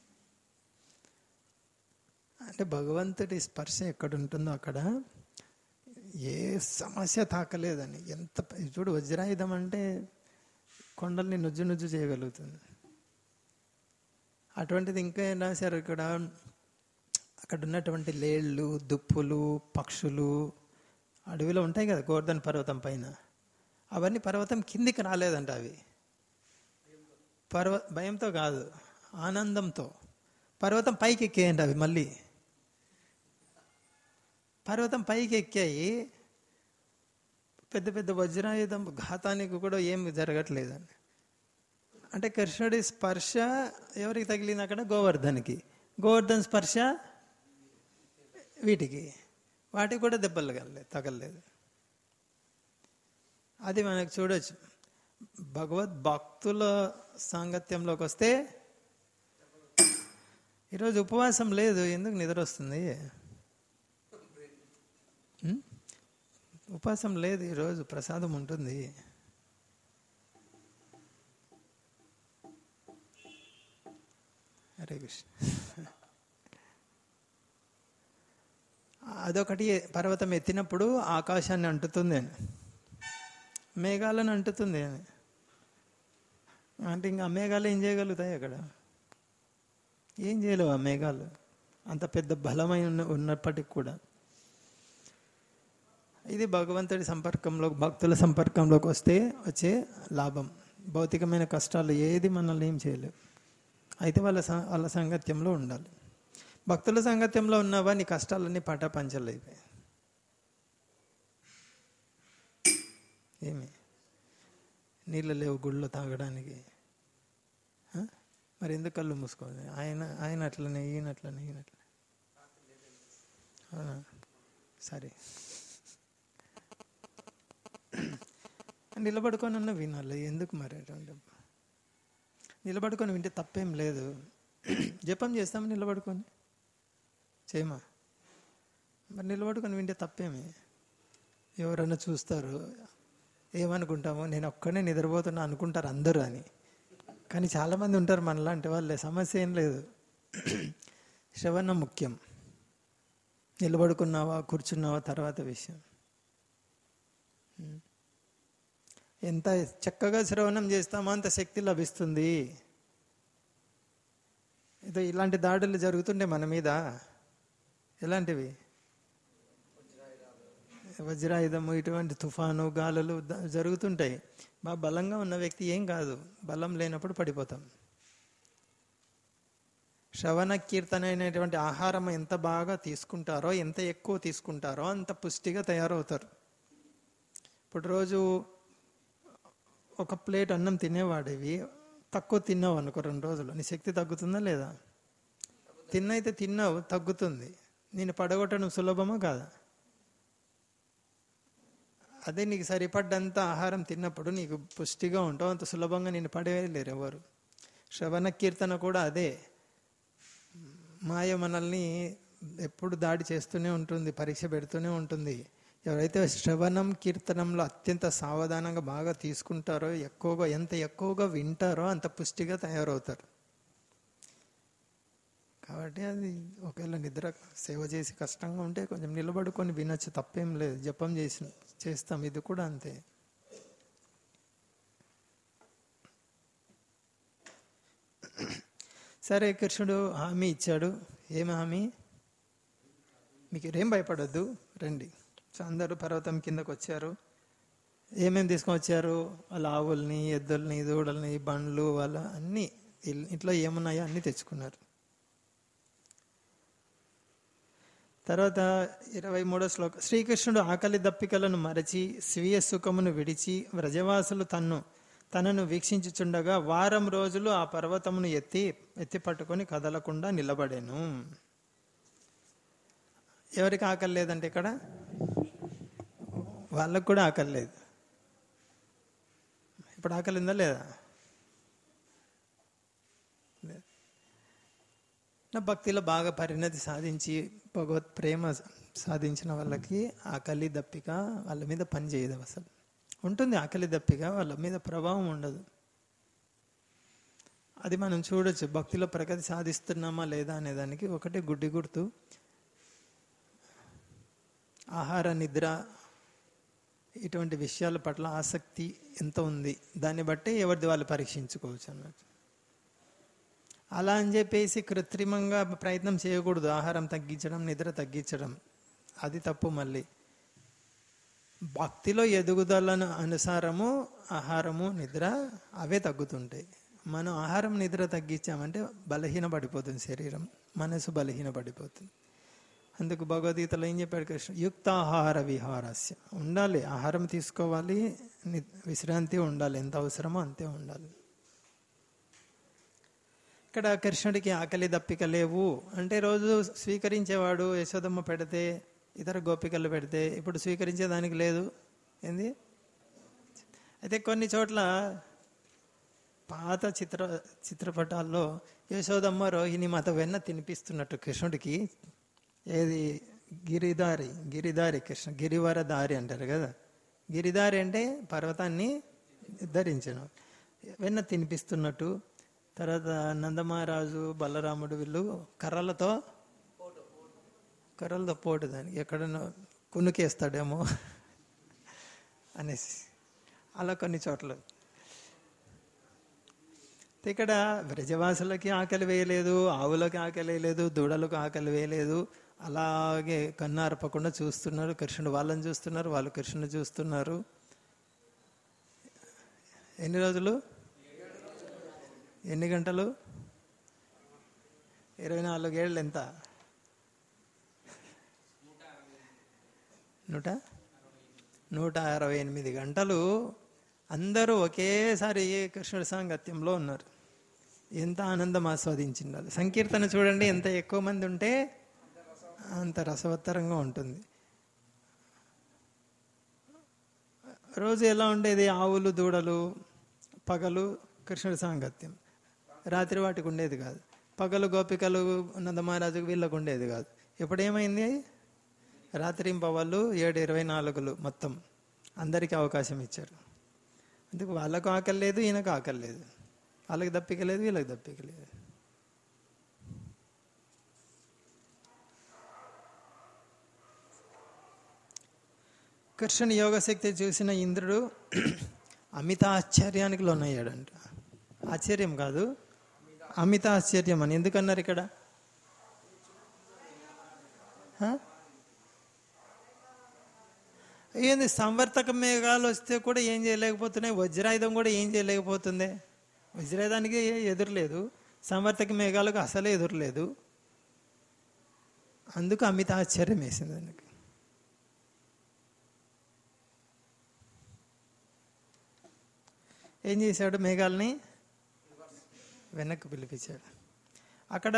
అంటే భగవంతుడి స్పర్శ ఎక్కడ ఉంటుందో అక్కడ ఏ సమస్య తాకలేదని ఎంత చూడు వజ్రాయుధం అంటే కొండల్ని నుజ్జు నుజ్జు చేయగలుగుతుంది అటువంటిది ఇంకా ఏం రాశారు ఇక్కడ అక్కడ ఉన్నటువంటి లేళ్ళు దుప్పులు పక్షులు అడవిలో ఉంటాయి కదా గోవర్ధన్ పర్వతం పైన అవన్నీ పర్వతం కిందికి రాలేదంట అవి పర్వ భయంతో కాదు ఆనందంతో పర్వతం పైకి ఎక్కేయండి అవి మళ్ళీ పర్వతం పైకి ఎక్కాయి పెద్ద పెద్ద వజ్రాయుధం ఘాతానికి కూడా ఏం జరగట్లేదండి అంటే కృష్ణుడి స్పర్శ ఎవరికి తగిలింది అక్కడ గోవర్ధన్కి గోవర్ధన్ స్పర్శ వీటికి వాటికి కూడా దెబ్బలు తగలలేదు తగలలేదు అది మనకు చూడొచ్చు భగవద్ భక్తుల సాంగత్యంలోకి వస్తే ఈరోజు ఉపవాసం లేదు ఎందుకు నిద్ర వస్తుంది ఉం? ఉపవాసం లేదు ఈరోజు ప్రసాదం ఉంటుంది హరే కృష్ణ అదొకటి పర్వతం ఎత్తినప్పుడు ఆకాశాన్ని అంటుతుంది అని మేఘాలను అంటుతుంది అని అంటే ఇంకా ఆ మేఘాలు ఏం చేయగలుగుతాయి అక్కడ ఏం చేయలేవు ఆ మేఘాలు అంత పెద్ద బలమై ఉన్న ఉన్నప్పటికి కూడా ఇది భగవంతుడి సంపర్కంలో భక్తుల సంపర్కంలోకి వస్తే వచ్చే లాభం భౌతికమైన కష్టాలు ఏది మనల్ని ఏం చేయలేవు అయితే వాళ్ళ స- వాళ్ళ సంగత్యంలో ఉండాలి భక్తుల సంగత్యంలో ఉన్నవా నీ కష్టాలన్నీ పటాపంచలైపోయాయి ఏమి నీళ్ళు లేవు గుళ్ళో తాగడానికి ఆ? మరి ఎందుకు కళ్ళు మూసుకోవాలి ఆయన ఆయన అట్లనే ఈయన అట్లనే ఈయన అట్లనే అవునా సరే నిలబడుకొని అన్న వినాలి ఎందుకు మరి అటువంటి నిలబడుకొని వింటే తప్పేం లేదు జపం చేస్తాం నిలబడుకొని చేయమా మరి నిలబడుకొని వింటే తప్పేమి ఎవరన్నా చూస్తారు ఏమనుకుంటామో నేను ఒక్కనే నిద్రపోతున్నా అనుకుంటారు అందరూ అని కానీ చాలామంది ఉంటారు మనలాంటి వాళ్ళే సమస్య ఏం లేదు శ్రవణం ముఖ్యం నిలబడుకున్నావా కూర్చున్నావా తర్వాత విషయం ఎంత చక్కగా శ్రవణం చేస్తామో అంత శక్తి లభిస్తుంది ఏదో ఇలాంటి దాడులు జరుగుతుండే మన మీద ఎలాంటివి వజ్రాయుధము ఇటువంటి తుఫాను గాలులు ద- జరుగుతుంటాయి బాగా బలంగా ఉన్న వ్యక్తి ఏం కాదు బలం లేనప్పుడు పడిపోతాం శ్రవణ కీర్తన అయినటువంటి ఆహారం ఎంత బాగా తీసుకుంటారో ఎంత ఎక్కువ తీసుకుంటారో అంత పుష్టిగా తయారవుతారు ఇప్పుడు రోజు ఒక ప్లేట్ అన్నం తినేవాడివి తక్కువ తిన్నావు అనుకో రెండు రోజులు నీ శక్తి తగ్గుతుందా లేదా తిన్నైతే తిన్నావు తగ్గుతుంది నేను పడగొట్టడం సులభమా కాదా అదే నీకు సరిపడ్డంత ఆహారం తిన్నప్పుడు నీకు పుష్టిగా ఉంటావు అంత సులభంగా నేను పడేయలేరు ఎవరు శ్రవణ కీర్తన కూడా అదే మాయ మనల్ని ఎప్పుడు దాడి చేస్తూనే ఉంటుంది పరీక్ష పెడుతూనే ఉంటుంది ఎవరైతే శ్రవణం కీర్తనంలో అత్యంత సావధానంగా బాగా తీసుకుంటారో ఎక్కువగా ఎంత ఎక్కువగా వింటారో అంత పుష్టిగా తయారవుతారు కాబట్టి అది ఒకవేళ నిద్ర సేవ చేసి కష్టంగా ఉంటే కొంచెం నిలబడుకొని వినొచ్చు తప్పేం లేదు జపం చేసి చేస్తాం ఇది కూడా అంతే సరే కృష్ణుడు హామీ ఇచ్చాడు ఏం హామీ మీకు ఏం భయపడద్దు రండి సో అందరూ పర్వతం కిందకు వచ్చారు ఏమేమి తీసుకొని వచ్చారు వాళ్ళ ఆవుల్ని ఎద్దుల్ని దూడల్ని బండ్లు వాళ్ళ అన్ని ఇల్- ఇంట్లో ఏమున్నాయో అన్ని తెచ్చుకున్నారు తర్వాత ఇరవై మూడో శ్లోకం శ్రీకృష్ణుడు ఆకలి దప్పికలను మరచి స్వీయ సుఖమును విడిచి వ్రజవాసులు తన్ను తనను వీక్షించుచుండగా వారం రోజులు ఆ పర్వతమును ఎత్తి ఎత్తి పట్టుకొని కదలకుండా నిలబడేను ఎవరికి ఆకలి లేదంటే ఇక్కడ వాళ్ళకు కూడా ఆకలి లేదు ఇప్పుడు ఆకలి ఉందా లేదా లేదు. నా భక్తిలో బాగా పరిణతి సాధించి భగవత్ ప్రేమ సాధించిన వాళ్ళకి ఆకలి దప్పిక వాళ్ళ మీద పని చేయదు అసలు ఉంటుంది ఆకలి దప్పిక వాళ్ళ మీద ప్రభావం ఉండదు అది మనం చూడొచ్చు భక్తిలో ప్రగతి సాధిస్తున్నామా లేదా అనే దానికి ఒకటే గుడ్డి గుర్తు ఆహార నిద్ర ఇటువంటి విషయాల పట్ల ఆసక్తి ఎంత ఉంది దాన్ని బట్టి ఎవరిది వాళ్ళు పరీక్షించుకోవచ్చు అన్నట్టు అలా అని చెప్పేసి కృత్రిమంగా ప్రయత్నం చేయకూడదు ఆహారం తగ్గించడం నిద్ర తగ్గించడం అది తప్పు మళ్ళీ భక్తిలో ఎదుగుదలను అనుసారము ఆహారము నిద్ర అవే తగ్గుతుంటాయి మనం ఆహారం నిద్ర తగ్గించామంటే బలహీన పడిపోతుంది శరీరం మనసు బలహీన పడిపోతుంది అందుకు భగవద్గీతలో ఏం చెప్పాడు కృష్ణ యుక్తాహార విహారస్య ఉండాలి ఆహారం తీసుకోవాలి ని- విశ్రాంతి ఉండాలి ఎంత అవసరమో అంతే ఉండాలి ఇక్కడ కృష్ణుడికి ఆకలి దప్పిక లేవు అంటే రోజు స్వీకరించేవాడు యశోదమ్మ పెడితే ఇతర గోపికలు పెడితే ఇప్పుడు స్వీకరించేదానికి లేదు ఏంది అయితే కొన్ని చోట్ల పాత చిత్ర చిత్రపటాల్లో యశోదమ్మ రోహిణి మాత వెన్న తినిపిస్తున్నట్టు కృష్ణుడికి ఏది గిరిదారి గిరిదారి కృష్ణ గిరివర దారి అంటారు కదా గిరిదారి అంటే పర్వతాన్ని ధరించిన వెన్న తినిపిస్తున్నట్టు తర్వాత నందమహారాజు బలరాముడు వీళ్ళు కర్రలతో కర్రలతో పోటు దానికి ఎక్కడన్నా కునుకేస్తాడేమో అనేసి అలా కొన్ని చోట్ల ఇక్కడ వ్రజవాసులకి ఆకలి వేయలేదు ఆవులకి ఆకలి వేయలేదు దూడలకు ఆకలి వేయలేదు అలాగే కన్నార్పకుండా చూస్తున్నారు కృష్ణుడు వాళ్ళని చూస్తున్నారు వాళ్ళు కృష్ణుని చూస్తున్నారు ఎన్ని రోజులు ఎన్ని గంటలు ఇరవై నాలుగేళ్ళు ఎంత నూట నూట అరవై ఎనిమిది గంటలు అందరూ ఒకేసారి కృష్ణుడి సాంగత్యంలో ఉన్నారు ఎంత ఆనందం ఆస్వాదించినారు సంకీర్తన చూడండి ఎంత ఎక్కువ మంది ఉంటే అంత రసవత్తరంగా ఉంటుంది రోజు ఎలా ఉండేది ఆవులు దూడలు పగలు కృష్ణుడి సాంగత్యం రాత్రి వాటికి ఉండేది కాదు పగలు గోపికలు నందమహారాజుకు వీళ్ళకు ఉండేది కాదు ఇప్పుడు ఏమైంది రాత్రి పవళ్ళు ఏడు ఇరవై నాలుగులు మొత్తం అందరికీ అవకాశం ఇచ్చారు అందుకు వాళ్ళకు ఆకలి లేదు ఈయనకు ఆకలి లేదు వాళ్ళకి దప్పిక లేదు వీళ్ళకి దప్పిక లేదు కృష్ణుని యోగశక్తి చూసిన ఇంద్రుడు అమిత ఆశ్చర్యానికి లోనయ్యాడంట ఆశ్చర్యం కాదు అమిత ఆశ్చర్యం అని ఎందుకన్నారు ఇక్కడ ఆ? ఏంది సంవర్తక మేఘాలు వస్తే కూడా ఏం చేయలేకపోతున్నాయి వజ్రాయుధం కూడా ఏం చేయలేకపోతుంది వజ్రాయుధానికి ఎదురులేదు సంవర్తక మేఘాలకు అసలే ఎదురులేదు అందుకు అమిత ఆశ్చర్యం వేసింది దానికి ఏం చేశాడు మేఘాలని వెనక్కి పిలిపించాడు అక్కడ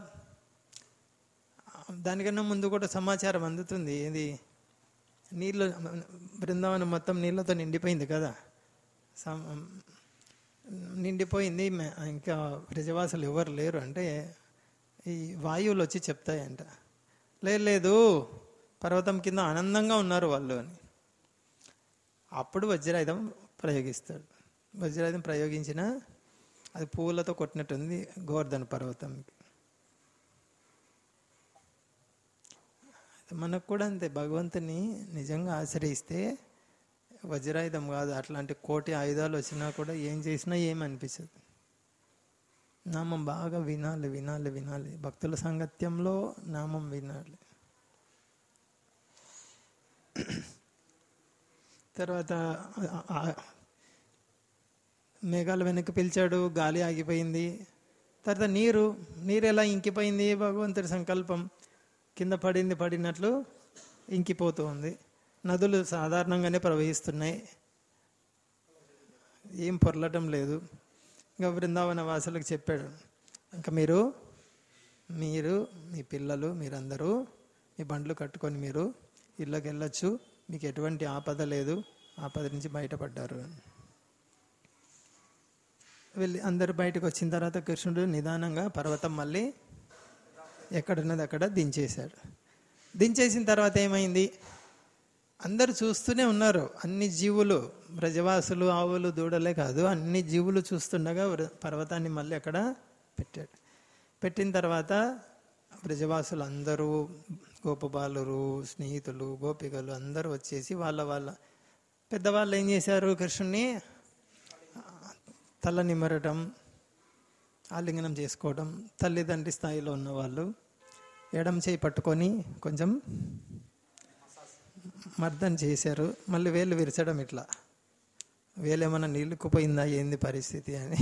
దానికన్నా ముందు కూడా సమాచారం అందుతుంది ఏది నీళ్ళు బృందావనం మొత్తం నీళ్ళతో నిండిపోయింది కదా సం- నిండిపోయింది మే- ఇంకా ప్రజవాసులు ఎవరు లేరు అంటే ఈ వాయువులు వచ్చి చెప్తాయంట లేదు లేదు పర్వతం కింద ఆనందంగా ఉన్నారు వాళ్ళు అని అప్పుడు వజ్రాయుధం ప్రయోగిస్తాడు వజ్రాయుధం ప్రయోగించిన అది పువ్వులతో కొట్టినట్టుంది గోవర్ధన పర్వతంకి మనకు కూడా అంతే భగవంతుని నిజంగా ఆశ్రయిస్తే వజ్రాయుధం కాదు అట్లాంటి కోటి ఆయుధాలు వచ్చినా కూడా ఏం చేసినా ఏమి అనిపించదు నామం బాగా వినాలి వినాలి వినాలి భక్తుల సాంగత్యంలో నామం వినాలి తర్వాత ఆ- ఆ- మేఘాలు వెనక్కి పిలిచాడు గాలి ఆగిపోయింది తర్వాత నీరు నీరు ఎలా ఇంకిపోయింది భగవంతుడి సంకల్పం కింద పడింది పడినట్లు ఇంకిపోతూ ఉంది నదులు సాధారణంగానే ప్రవహిస్తున్నాయి ఏం పొరలటం లేదు ఇంకా బృందావన వాసులకు చెప్పాడు ఇంకా మీరు మీరు మీ పిల్లలు మీరందరూ మీ బండ్లు కట్టుకొని మీరు ఇళ్ళకి వెళ్ళొచ్చు మీకు ఎటువంటి ఆపద లేదు ఆపద నుంచి బయటపడ్డారు వెళ్ళి అందరు బయటకు వచ్చిన తర్వాత కృష్ణుడు నిదానంగా పర్వతం మళ్ళీ ఎక్కడున్నది అక్కడ దించేశాడు దించేసిన తర్వాత ఏమైంది అందరు చూస్తూనే ఉన్నారు అన్ని జీవులు బ్రజవాసులు ఆవులు దూడలే కాదు అన్ని జీవులు చూస్తుండగా వృ- పర్వతాన్ని మళ్ళీ అక్కడ పెట్టాడు పెట్టిన తర్వాత బ్రజవాసులు అందరూ గోపబాలురు స్నేహితులు గోపికలు అందరూ వచ్చేసి వాళ్ళ వాళ్ళ పెద్దవాళ్ళు ఏం చేశారు కృష్ణుని తల నిమరటం ఆలింగనం చేసుకోవడం తల్లిదండ్రి స్థాయిలో ఉన్నవాళ్ళు ఎడం చేయి పట్టుకొని కొంచెం మర్దన చేశారు మళ్ళీ వేలు విరచడం ఇట్లా వేలేమన్నా నీళ్ళుకుపోయిందా ఏంది పరిస్థితి అని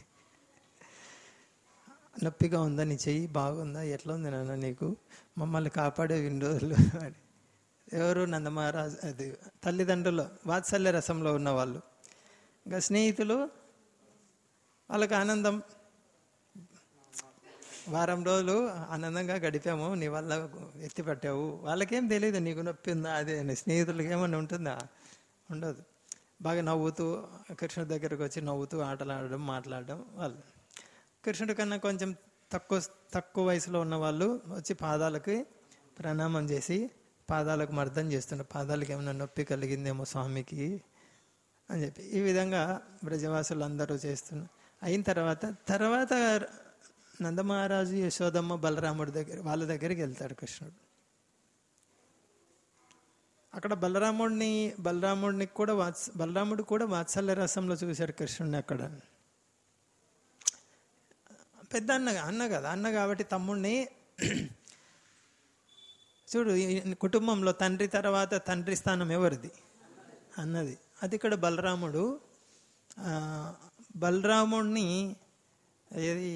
నొప్పిగా ఉందా నీ చెయ్యి బాగుందా ఎట్లా ఉంది నాన్న నీకు మమ్మల్ని కాపాడే విండోలు అని ఎవరు నందమహారాజ్ అది తల్లిదండ్రులు వాత్సల్య రసంలో ఉన్నవాళ్ళు ఇంకా స్నేహితులు వాళ్ళకి ఆనందం వారం రోజులు ఆనందంగా గడిపాము నీ వల్ల ఎత్తి పట్టావు వాళ్ళకేం తెలియదు నీకు నొప్పి ఉందా అదే అని స్నేహితులకి ఏమన్నా ఉంటుందా ఉండదు బాగా నవ్వుతూ కృష్ణుడి దగ్గరకు వచ్చి నవ్వుతూ ఆటలు ఆడడం మాట్లాడడం వాళ్ళు కృష్ణుడి కన్నా కొంచెం తక్కువ తక్కువ వయసులో ఉన్న వాళ్ళు వచ్చి పాదాలకి ప్రణామం చేసి పాదాలకు మర్దం చేస్తున్నారు పాదాలకు ఏమైనా నొప్పి కలిగిందేమో స్వామికి అని చెప్పి ఈ విధంగా బ్రజవాసులు అందరూ చేస్తున్నారు అయిన తర్వాత తర్వాత నందమహారాజు యశోదమ్మ బలరాముడి దగ్గర వాళ్ళ దగ్గరికి వెళ్తాడు కృష్ణుడు అక్కడ బలరాముడిని బలరాముడిని కూడా వాత్స బలరాముడు కూడా వాత్సల్య రసంలో చూశాడు కృష్ణుడిని అక్కడ పెద్ద అన్న అన్న కదా అన్న కాబట్టి తమ్ముడిని చూడు ఈ కుటుంబంలో తండ్రి తర్వాత తండ్రి స్థానం ఎవరిది అన్నది అది ఇక్కడ బలరాముడు ఆ, బలరాముడిని ఏది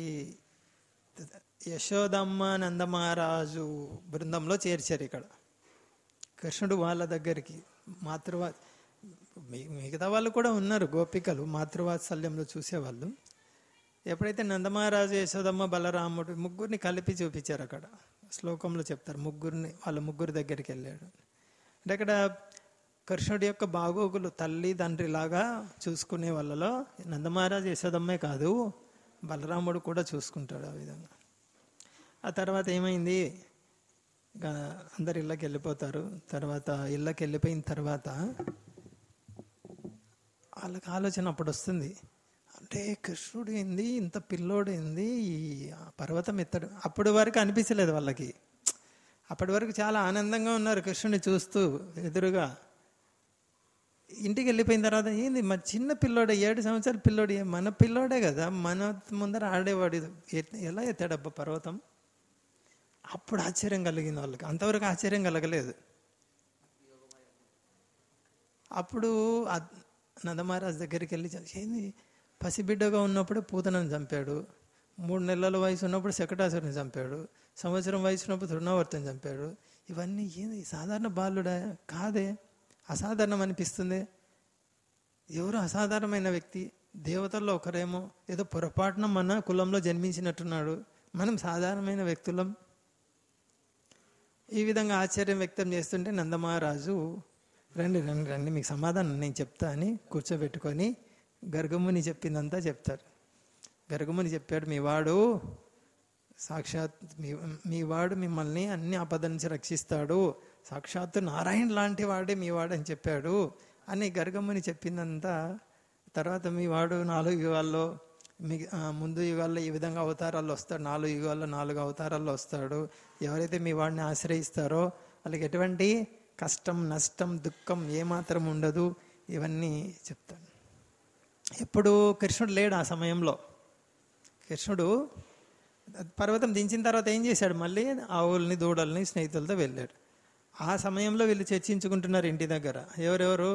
యశోదమ్మ నందమహారాజు బృందంలో చేర్చారు ఇక్కడ కృష్ణుడు వాళ్ళ దగ్గరికి మాతృవా మి- మిగతా వాళ్ళు కూడా ఉన్నారు గోపికలు మాతృవాత్సల్యంలో చూసేవాళ్ళు ఎప్పుడైతే నందమహారాజు యశోదమ్మ బలరాముడు ముగ్గురిని కలిపి చూపించారు అక్కడ శ్లోకంలో చెప్తారు ముగ్గురిని వాళ్ళ ముగ్గురు దగ్గరికి వెళ్ళాడు అంటే అక్కడ కృష్ణుడి యొక్క బాగోగులు తల్లి తండ్రి లాగా చూసుకునే వాళ్ళలో నందమహారాజు యశోదమ్మే కాదు బలరాముడు కూడా చూసుకుంటాడు ఆ విధంగా ఆ తర్వాత ఏమైంది ఇంకా అందరు ఇళ్ళకి వెళ్ళిపోతారు తర్వాత ఇళ్ళకి వెళ్ళిపోయిన తర్వాత వాళ్ళకి ఆలోచన అప్పుడు వస్తుంది అంటే కృష్ణుడు ఏంది ఇంత పిల్లోడు ఏంది ఈ పర్వతం ఎత్తడు అప్పటి వరకు అనిపించలేదు వాళ్ళకి అప్పటి వరకు చాలా ఆనందంగా ఉన్నారు కృష్ణుని చూస్తూ ఎదురుగా ఇంటికి వెళ్ళిపోయిన తర్వాత ఏంది మా చిన్న పిల్లోడే ఏడు సంవత్సరాల పిల్లోడు ఏ- మన పిల్లోడే కదా మన ముందర ఆడేవాడు ఎ- ఎలా ఎత్తాడబ్బా పర్వతం అప్పుడు ఆశ్చర్యం కలిగింది వాళ్ళకి అంతవరకు ఆశ్చర్యం కలగలేదు అప్పుడు ఆ నందమహారాజ్ దగ్గరికి వెళ్ళి ఏంది పసిబిడ్డగా ఉన్నప్పుడే పూతనని చంపాడు మూడు నెలల వయసు ఉన్నప్పుడు శకటాసురుని చంపాడు సంవత్సరం వయసు ఉన్నప్పుడు తృణావర్తిని చంపాడు ఇవన్నీ ఏంది సాధారణ బాలుడా కాదే అసాధారణం అనిపిస్తుంది ఎవరు అసాధారణమైన వ్యక్తి దేవతల్లో ఒకరేమో ఏదో పొరపాటున మన కులంలో జన్మించినట్టున్నాడు మనం సాధారణమైన వ్యక్తులం ఈ విధంగా ఆశ్చర్యం వ్యక్తం చేస్తుంటే నందమహారాజు రండి రండి రండి మీకు సమాధానం నేను చెప్తా అని కూర్చోబెట్టుకొని గర్గముని చెప్పిందంతా చెప్తారు గర్గముని చెప్పాడు మీ వాడు సాక్షాత్ మీ మీ వాడు మిమ్మల్ని అన్ని ఆపద నుంచి రక్షిస్తాడు సాక్షాత్తు నారాయణ లాంటి వాడే మీ వాడు అని చెప్పాడు అని గర్గముని చెప్పిందంతా తర్వాత మీ వాడు నాలుగు యుగాల్లో మీ ఆ, ముందు యుగాల్లో ఈ విధంగా అవతారాల్లో వస్తాడు నాలుగు యుగాల్లో నాలుగు అవతారాల్లో వస్తాడు ఎవరైతే మీ వాడిని ఆశ్రయిస్తారో వాళ్ళకి ఎటువంటి కష్టం నష్టం దుఃఖం ఏమాత్రం ఉండదు ఇవన్నీ చెప్తాను ఎప్పుడు కృష్ణుడు లేడు ఆ సమయంలో కృష్ణుడు పర్వతం దించిన తర్వాత ఏం చేశాడు మళ్ళీ ఆవుల్ని దూడల్ని స్నేహితులతో వెళ్ళాడు ఆ సమయంలో వీళ్ళు చర్చించుకుంటున్నారు ఇంటి దగ్గర ఎవరెవరు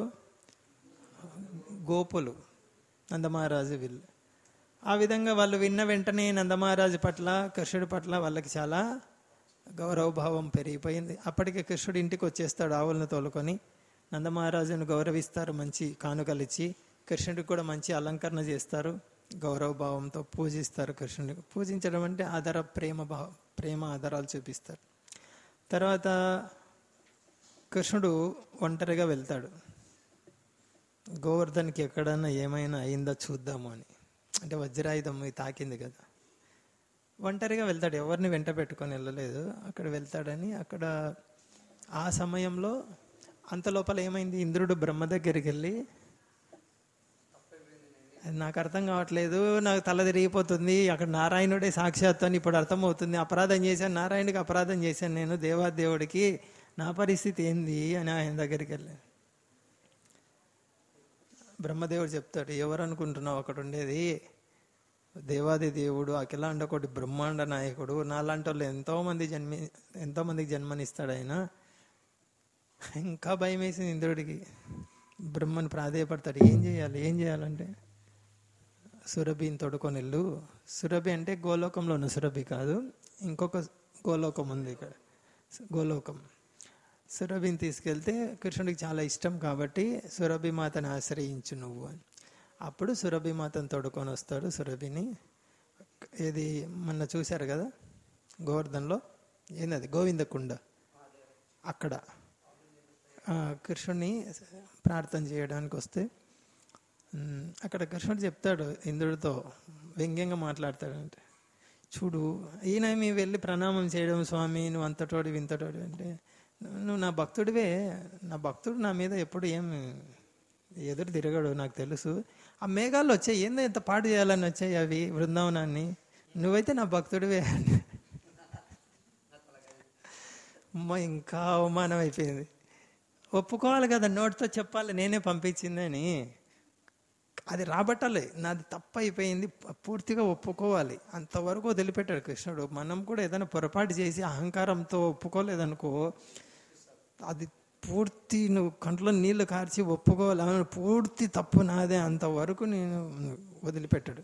గోపులు నందమహారాజు వీళ్ళు ఆ విధంగా వాళ్ళు విన్న వెంటనే నందమహారాజు పట్ల కృష్ణుడి పట్ల వాళ్ళకి చాలా గౌరవభావం పెరిగిపోయింది అప్పటికే కృష్ణుడు ఇంటికి వచ్చేస్తాడు ఆవులను తోలుకొని నందమహారాజును గౌరవిస్తారు మంచి కానుకలు ఇచ్చి కృష్ణుడికి కూడా మంచి అలంకరణ చేస్తారు గౌరవభావంతో పూజిస్తారు కృష్ణుడికి పూజించడం అంటే ఆధార ప్రేమ భావ ప్రేమ ఆధారాలు చూపిస్తారు తర్వాత కృష్ణుడు ఒంటరిగా వెళ్తాడు గోవర్ధన్కి ఎక్కడన్నా ఏమైనా అయిందా చూద్దాము అని అంటే వజ్రాయుధం ఇది తాకింది కదా ఒంటరిగా వెళ్తాడు ఎవరిని వెంట పెట్టుకొని వెళ్ళలేదు అక్కడ వెళ్తాడని అక్కడ ఆ సమయంలో అంత లోపల ఏమైంది ఇంద్రుడు బ్రహ్మ దగ్గరికి వెళ్ళి అది నాకు అర్థం కావట్లేదు నాకు తల తిరిగిపోతుంది అక్కడ నారాయణుడే సాక్షాత్తు అని ఇప్పుడు అర్థమవుతుంది అపరాధం చేశాను నారాయణుడికి అపరాధం చేశాను నేను దేవాదేవుడికి నా పరిస్థితి ఏంది అని ఆయన దగ్గరికి వెళ్ళాను బ్రహ్మదేవుడు చెప్తాడు ఎవరు అనుకుంటున్నావు అక్కడ ఉండేది దేవాది దేవుడు అఖిలాండ కోటి బ్రహ్మాండ నాయకుడు నాలాంటి వాళ్ళు ఎంతో మంది జన్మి ఎంతో మందికి జన్మనిస్తాడు ఆయన ఇంకా భయం వేసింది ఇంద్రుడికి బ్రహ్మను ప్రాధేయపడతాడు ఏం చేయాలి ఏం చేయాలంటే సురభిని తొడుకొని వెళ్ళు సురభి అంటే గోలోకంలో ఉన్న సురభి కాదు ఇంకొక గోలోకం ఉంది ఇక్కడ గోలోకం సురభిని తీసుకెళ్తే కృష్ణుడికి చాలా ఇష్టం కాబట్టి సురభి మాతను ఆశ్రయించు నువ్వు అని అప్పుడు సురభి మాతను తోడుకొని వస్తాడు సురభిని ఇది మొన్న చూశారు కదా గోవర్ధన్లో ఏంది గోవిందకుండ అక్కడ ఆ, కృష్ణుడిని ప్రార్థన చేయడానికి వస్తే ఉమ్, అక్కడ కృష్ణుడు చెప్తాడు ఇంద్రుడితో వ్యంగ్యంగా మాట్లాడతాడంటే చూడు ఈయన మీ వెళ్ళి ప్రణామం చేయడం స్వామి నువ్వు అంతటోడి వింతటోడి అంటే నువ్వు నా భక్తుడివే నా భక్తుడు నా మీద ఎప్పుడు ఏం ఎదురు తిరగడు నాకు తెలుసు ఆ మేఘాలు వచ్చాయి ఏందో ఎంత పాడు చేయాలని వచ్చాయి అవి బృందావనాన్ని నువ్వైతే నా భక్తుడివే అని అమ్మ ఇంకా అవమానం అయిపోయింది ఒప్పుకోవాలి కదా నోటితో చెప్పాలి నేనే పంపించిందని అది రాబట్టాలి నాది తప్పు అయిపోయింది పూర్తిగా ఒప్పుకోవాలి అంతవరకు వదిలిపెట్టాడు కృష్ణుడు మనం కూడా ఏదైనా పొరపాటు చేసి అహంకారంతో ఒప్పుకోలేదనుకో అది పూర్తి నువ్వు కంట్లో నీళ్లు కార్చి ఒప్పుకోవాలి అవును, పూర్తి తప్పు నాదే అంతవరకు నేను వదిలిపెట్టాడు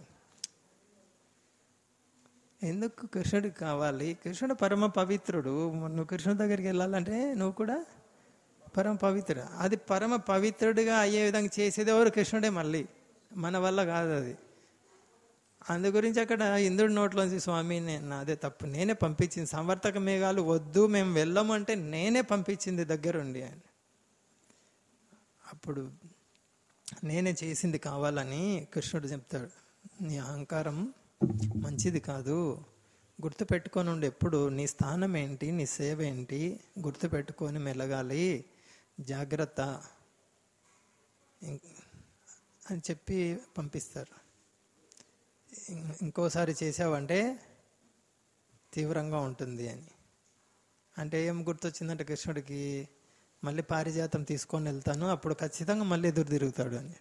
ఎందుకు కృష్ణుడికి కావాలి కృష్ణుడు పరమ పవిత్రుడు నువ్వు కృష్ణుడి దగ్గరికి వెళ్ళాలంటే నువ్వు కూడా పరమ పవిత్రుడు అది పరమ పవిత్రుడిగా అయ్యే విధంగా చేసేది ఎవరు కృష్ణుడే మళ్ళీ మన వల్ల కాదు అది అందు గురించి అక్కడ ఇంద్రుడి నోట్లోంచి స్వామి నేను నాదే తప్పు నేనే పంపించింది సంవర్తక మేఘాలు వద్దు మేము వెళ్ళమంటే నేనే పంపించింది దగ్గరుండి అని అప్పుడు నేనే చేసింది కావాలని కృష్ణుడు చెప్తాడు నీ అహంకారం మంచిది కాదు గుర్తు పెట్టుకొని ఉండి ఎప్పుడు నీ స్థానం ఏంటి నీ సేవ ఏంటి గుర్తు పెట్టుకొని మెలగాలి జాగ్రత్త ఇం- అని చెప్పి పంపిస్తారు ఇం- ఇంకోసారి చేసావంటే తీవ్రంగా ఉంటుంది అని అంటే ఏం గుర్తొచ్చిందంటే కృష్ణుడికి మళ్ళీ పారిజాతం తీసుకొని వెళ్తాను అప్పుడు ఖచ్చితంగా మళ్ళీ ఎదురు తిరుగుతాడు అని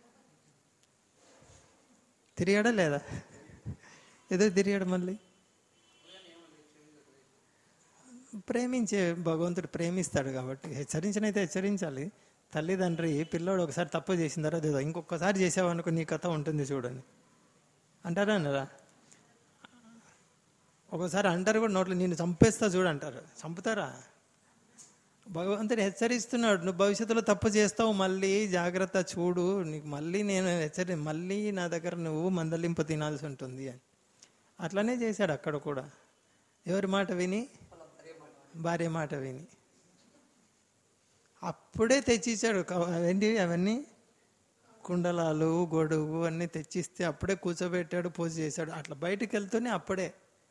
తిరిగాడా లేదా ఎదురు తిరిగాడు మళ్ళీ ప్రేమించే భగవంతుడు ప్రేమిస్తాడు కాబట్టి హెచ్చరించినైతే హెచ్చరించాలి తల్లిదండ్రి పిల్లోడు ఒకసారి తప్పు చేసిన తర్వాత ఏదో ఇంకొకసారి చేసావనుకో నీ కథ ఉంటుంది చూడండి అంటారా అన్నారా ఒకసారి అంటారు కూడా నోట్లో నేను చంపేస్తా చూడు అంటారు చంపుతారా భగవంతుడు హెచ్చరిస్తున్నాడు నువ్వు భవిష్యత్తులో తప్పు చేస్తావు మళ్ళీ జాగ్రత్త చూడు నీకు మళ్ళీ నేను హెచ్చరి మళ్ళీ నా దగ్గర నువ్వు మందలింపు తినాల్సి ఉంటుంది అని అట్లనే చేశాడు అక్కడ కూడా ఎవరి మాట విని భార్య మాట విని అప్పుడే తెచ్చిచ్చాడు క- ఏంటి అవన్నీ కుండలాలు గొడుగు అన్నీ తెచ్చిస్తే అప్పుడే కూర్చోబెట్టాడు పూజ చేశాడు అట్లా బయటికి వెళ్తూనే అప్పుడే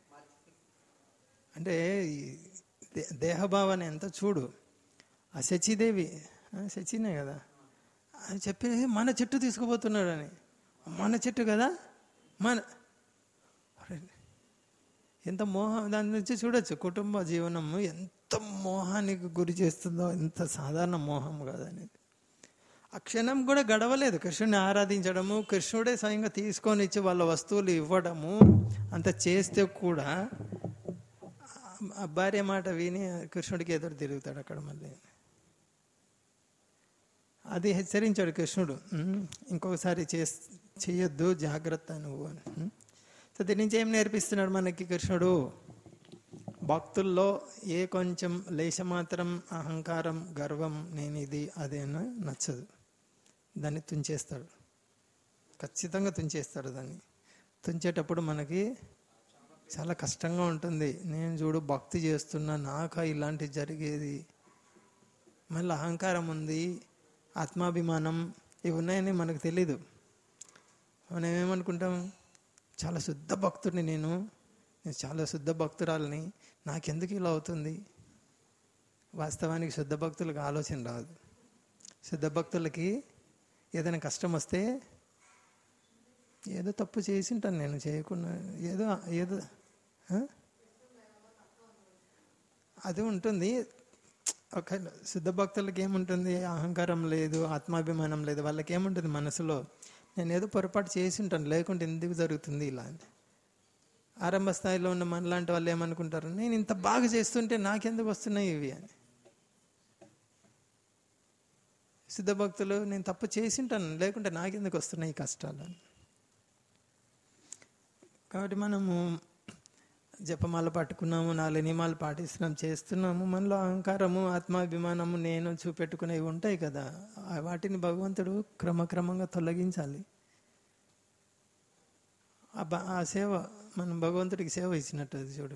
అంటే ఈ దే- దేహభావన ఎంత చూడు ఆ శచిదేవి ఆ, శచినే కదా అని చెప్పి మన చెట్టు తీసుకుపోతున్నాడు అని మన చెట్టు కదా మన అరే, ఎంత మోహం దాని నుంచి చూడొచ్చు కుటుంబ జీవనం ఎంత మోహానికి గురి చేస్తుందో ఎంత సాధారణ మోహం కాదనేది ఆ క్షణం కూడా గడవలేదు కృష్ణుని ఆరాధించడము కృష్ణుడే స్వయంగా తీసుకొని ఇచ్చి వాళ్ళ వస్తువులు ఇవ్వడము అంత చేస్తే కూడా ఆ భార్య మాట విని కృష్ణుడికి ఎదురు తిరుగుతాడు అక్కడ మళ్ళీ అది హెచ్చరించాడు కృష్ణుడు "ఉమ్, ఇంకొకసారి చేస్ చెయ్యొద్దు జాగ్రత్త నువ్వు అని ఉమ్. సో దీని నుంచి ఏం నేర్పిస్తున్నాడు మనకి కృష్ణుడు భక్తుల్లో ఏ కొంచెం లేశమాత్రం అహంకారం గర్వం నేను ఇది అదేనా నచ్చదు దాన్ని తుంచేస్తాడు ఖచ్చితంగా తుంచేస్తాడు దాన్ని తుంచేటప్పుడు మనకి చాలా కష్టంగా ఉంటుంది నేను చూడు భక్తి చేస్తున్నా నాక ఇలాంటి జరిగేది మళ్ళీ అహంకారం ఉంది ఆత్మాభిమానం ఇవి ఉన్నాయని మనకు తెలీదు మనం ఏమనుకుంటాం చాలా శుద్ధ భక్తుడిని నేను నేను చాలా శుద్ధ భక్తురాలని నాకెందుకు ఇలా అవుతుంది వాస్తవానికి శుద్ధ భక్తులకు ఆలోచన రాదు శుద్ధ భక్తులకి ఏదైనా కష్టం వస్తే ఏదో తప్పు చేసి ఉంటాను నేను చేయకుండా ఏదో ఏదో ఆ? అది ఉంటుంది ఒక శుద్ధ భక్తులకి ఏముంటుంది అహంకారం లేదు ఆత్మాభిమానం లేదు వాళ్ళకి ఏముంటుంది మనసులో నేను ఏదో పొరపాటు చేసి ఉంటాను లేకుంటే ఎందుకు జరుగుతుంది ఇలా అని ఆరంభ స్థాయిలో ఉన్న మనలాంటి వాళ్ళు ఏమనుకుంటారు నేను ఇంత బాగా చేస్తుంటే నాకెందుకు వస్తున్నాయి ఇవి అని సిద్ధ భక్తులు నేను తప్పు చేసి ఉంటాను లేకుంటే నాకెందుకు వస్తున్నాయి ఈ కష్టాలు అని కాబట్టి మనము జపమాల పట్టుకున్నాము నాలుగు నియమాలు పాటిస్తున్నాం చేస్తున్నాము మనలో అహంకారము ఆత్మాభిమానము నేను చూపెట్టుకునేవి ఉంటాయి కదా ఆ వాటిని భగవంతుడు క్రమక్రమంగా తొలగించాలి ఆ బ- ఆ సేవ మనం భగవంతుడికి సేవ ఇచ్చినట్టు అది చూడు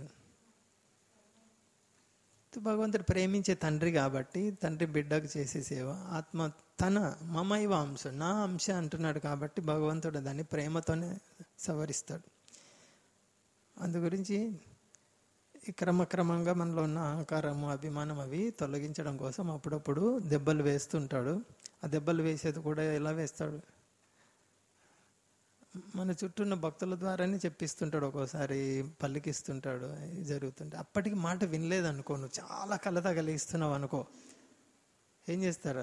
భగవంతుడు ప్రేమించే తండ్రి కాబట్టి తండ్రి బిడ్డకు చేసే సేవ ఆత్మ తన మమైవ అంశ నా అంశ అంటున్నాడు కాబట్టి భగవంతుడు దాన్ని ప్రేమతోనే సవరిస్తాడు అందు గురించి ఈ క్రమక్రమంగా మనలో ఉన్న అహంకారము అభిమానం అవి తొలగించడం కోసం అప్పుడప్పుడు దెబ్బలు వేస్తుంటాడు ఆ దెబ్బలు వేసేది కూడా ఎలా వేస్తాడు మన చుట్టూ ఉన్న భక్తుల ద్వారానే చెప్పిస్తుంటాడు ఒక్కోసారి పలికిస్తుంటాడు ఇది జరుగుతుంటే అప్పటికి మాట వినలేదు అనుకో నువ్వు చాలా కలత కలిగిస్తున్నావు అనుకో ఏం చేస్తారు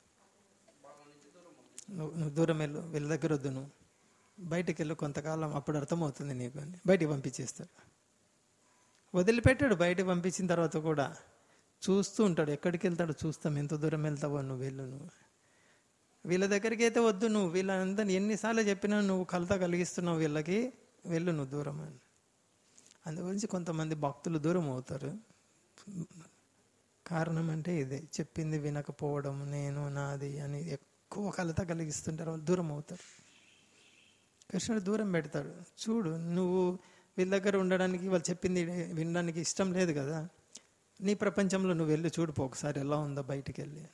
నువ్వు నువ్వు దూరం వెళ్ళు వీళ్ళ దగ్గర వద్దు నువ్వు బయటికి వెళ్ళు కొంతకాలం అప్పుడు అర్థమవుతుంది నీకు అని బయటికి పంపించేస్తాడు వదిలిపెట్టాడు బయటికి పంపించిన తర్వాత కూడా చూస్తూ ఉంటాడు ఎక్కడికి వెళ్తాడు చూస్తాం ఎంత దూరం వెళ్తావో నువ్వు వెళ్ళు నువ్వు వీళ్ళ దగ్గరికి అయితే వద్దు నువ్వు వీళ్ళందరినీ ఎన్నిసార్లు చెప్పినా నువ్వు కలత కలిగిస్తున్నావు వీళ్ళకి వెళ్ళు నువ్వు దూరం అని అందుగురించి కొంతమంది భక్తులు దూరం అవుతారు కారణం అంటే ఇదే చెప్పింది వినకపోవడం నేను నాది అని ఎక్కువ కలత కలిగిస్తుంటారు వాళ్ళు దూరం అవుతారు కృష్ణుడు దూరం పెడతాడు చూడు నువ్వు వీళ్ళ దగ్గర ఉండడానికి వాళ్ళు చెప్పింది వినడానికి ఇష్టం లేదు కదా నీ ప్రపంచంలో నువ్వు వెళ్ళి చూడుపో ఒకసారి ఎలా ఉందో బయటికి వెళ్ళి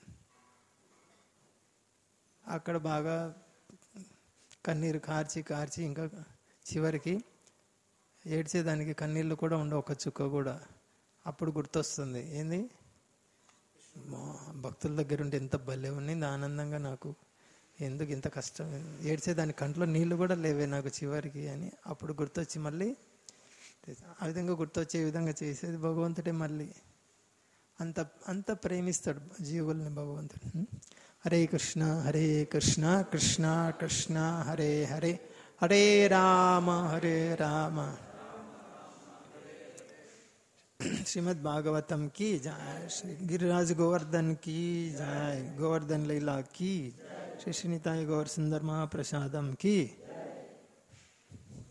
అక్కడ బాగా కన్నీరు కార్చి కార్చి ఇంకా చివరికి ఏడ్చేదానికి కన్నీళ్ళు కూడా ఉండవు ఒక చుక్క కూడా అప్పుడు గుర్తొస్తుంది ఏంది మా భక్తుల దగ్గర ఉంటే ఎంత భలే ఉన్నింది ఆనందంగా నాకు ఎందుకు ఇంత కష్టం ఏడ్చేదాని కంట్లో నీళ్లు కూడా లేవే నాకు చివరికి అని అప్పుడు గుర్తొచ్చి మళ్ళీ ఆ విధంగా గుర్తొచ్చే విధంగా చేసేది భగవంతుడే మళ్ళీ అంత అంత ప్రేమిస్తాడు జీవుల్ని భగవంతుడు హ్మ్? హరే కృష్ణ హరే కృష్ణ కృష్ణ కృష్ణ హరే హరే హరే రామ హరే రామ श्रीमद् भागवतम की जय श्री गिरिराज गोवर्धन की जय गोवर्धन लीला की श्री श्रीनिताय गौर सुंदर महाप्रसादम की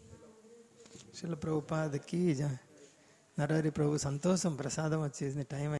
శిల ప్రభుపాదకి జయ నరహరి ప్రభు సంతోషం ప్రసాదం వచ్చేసింది టైం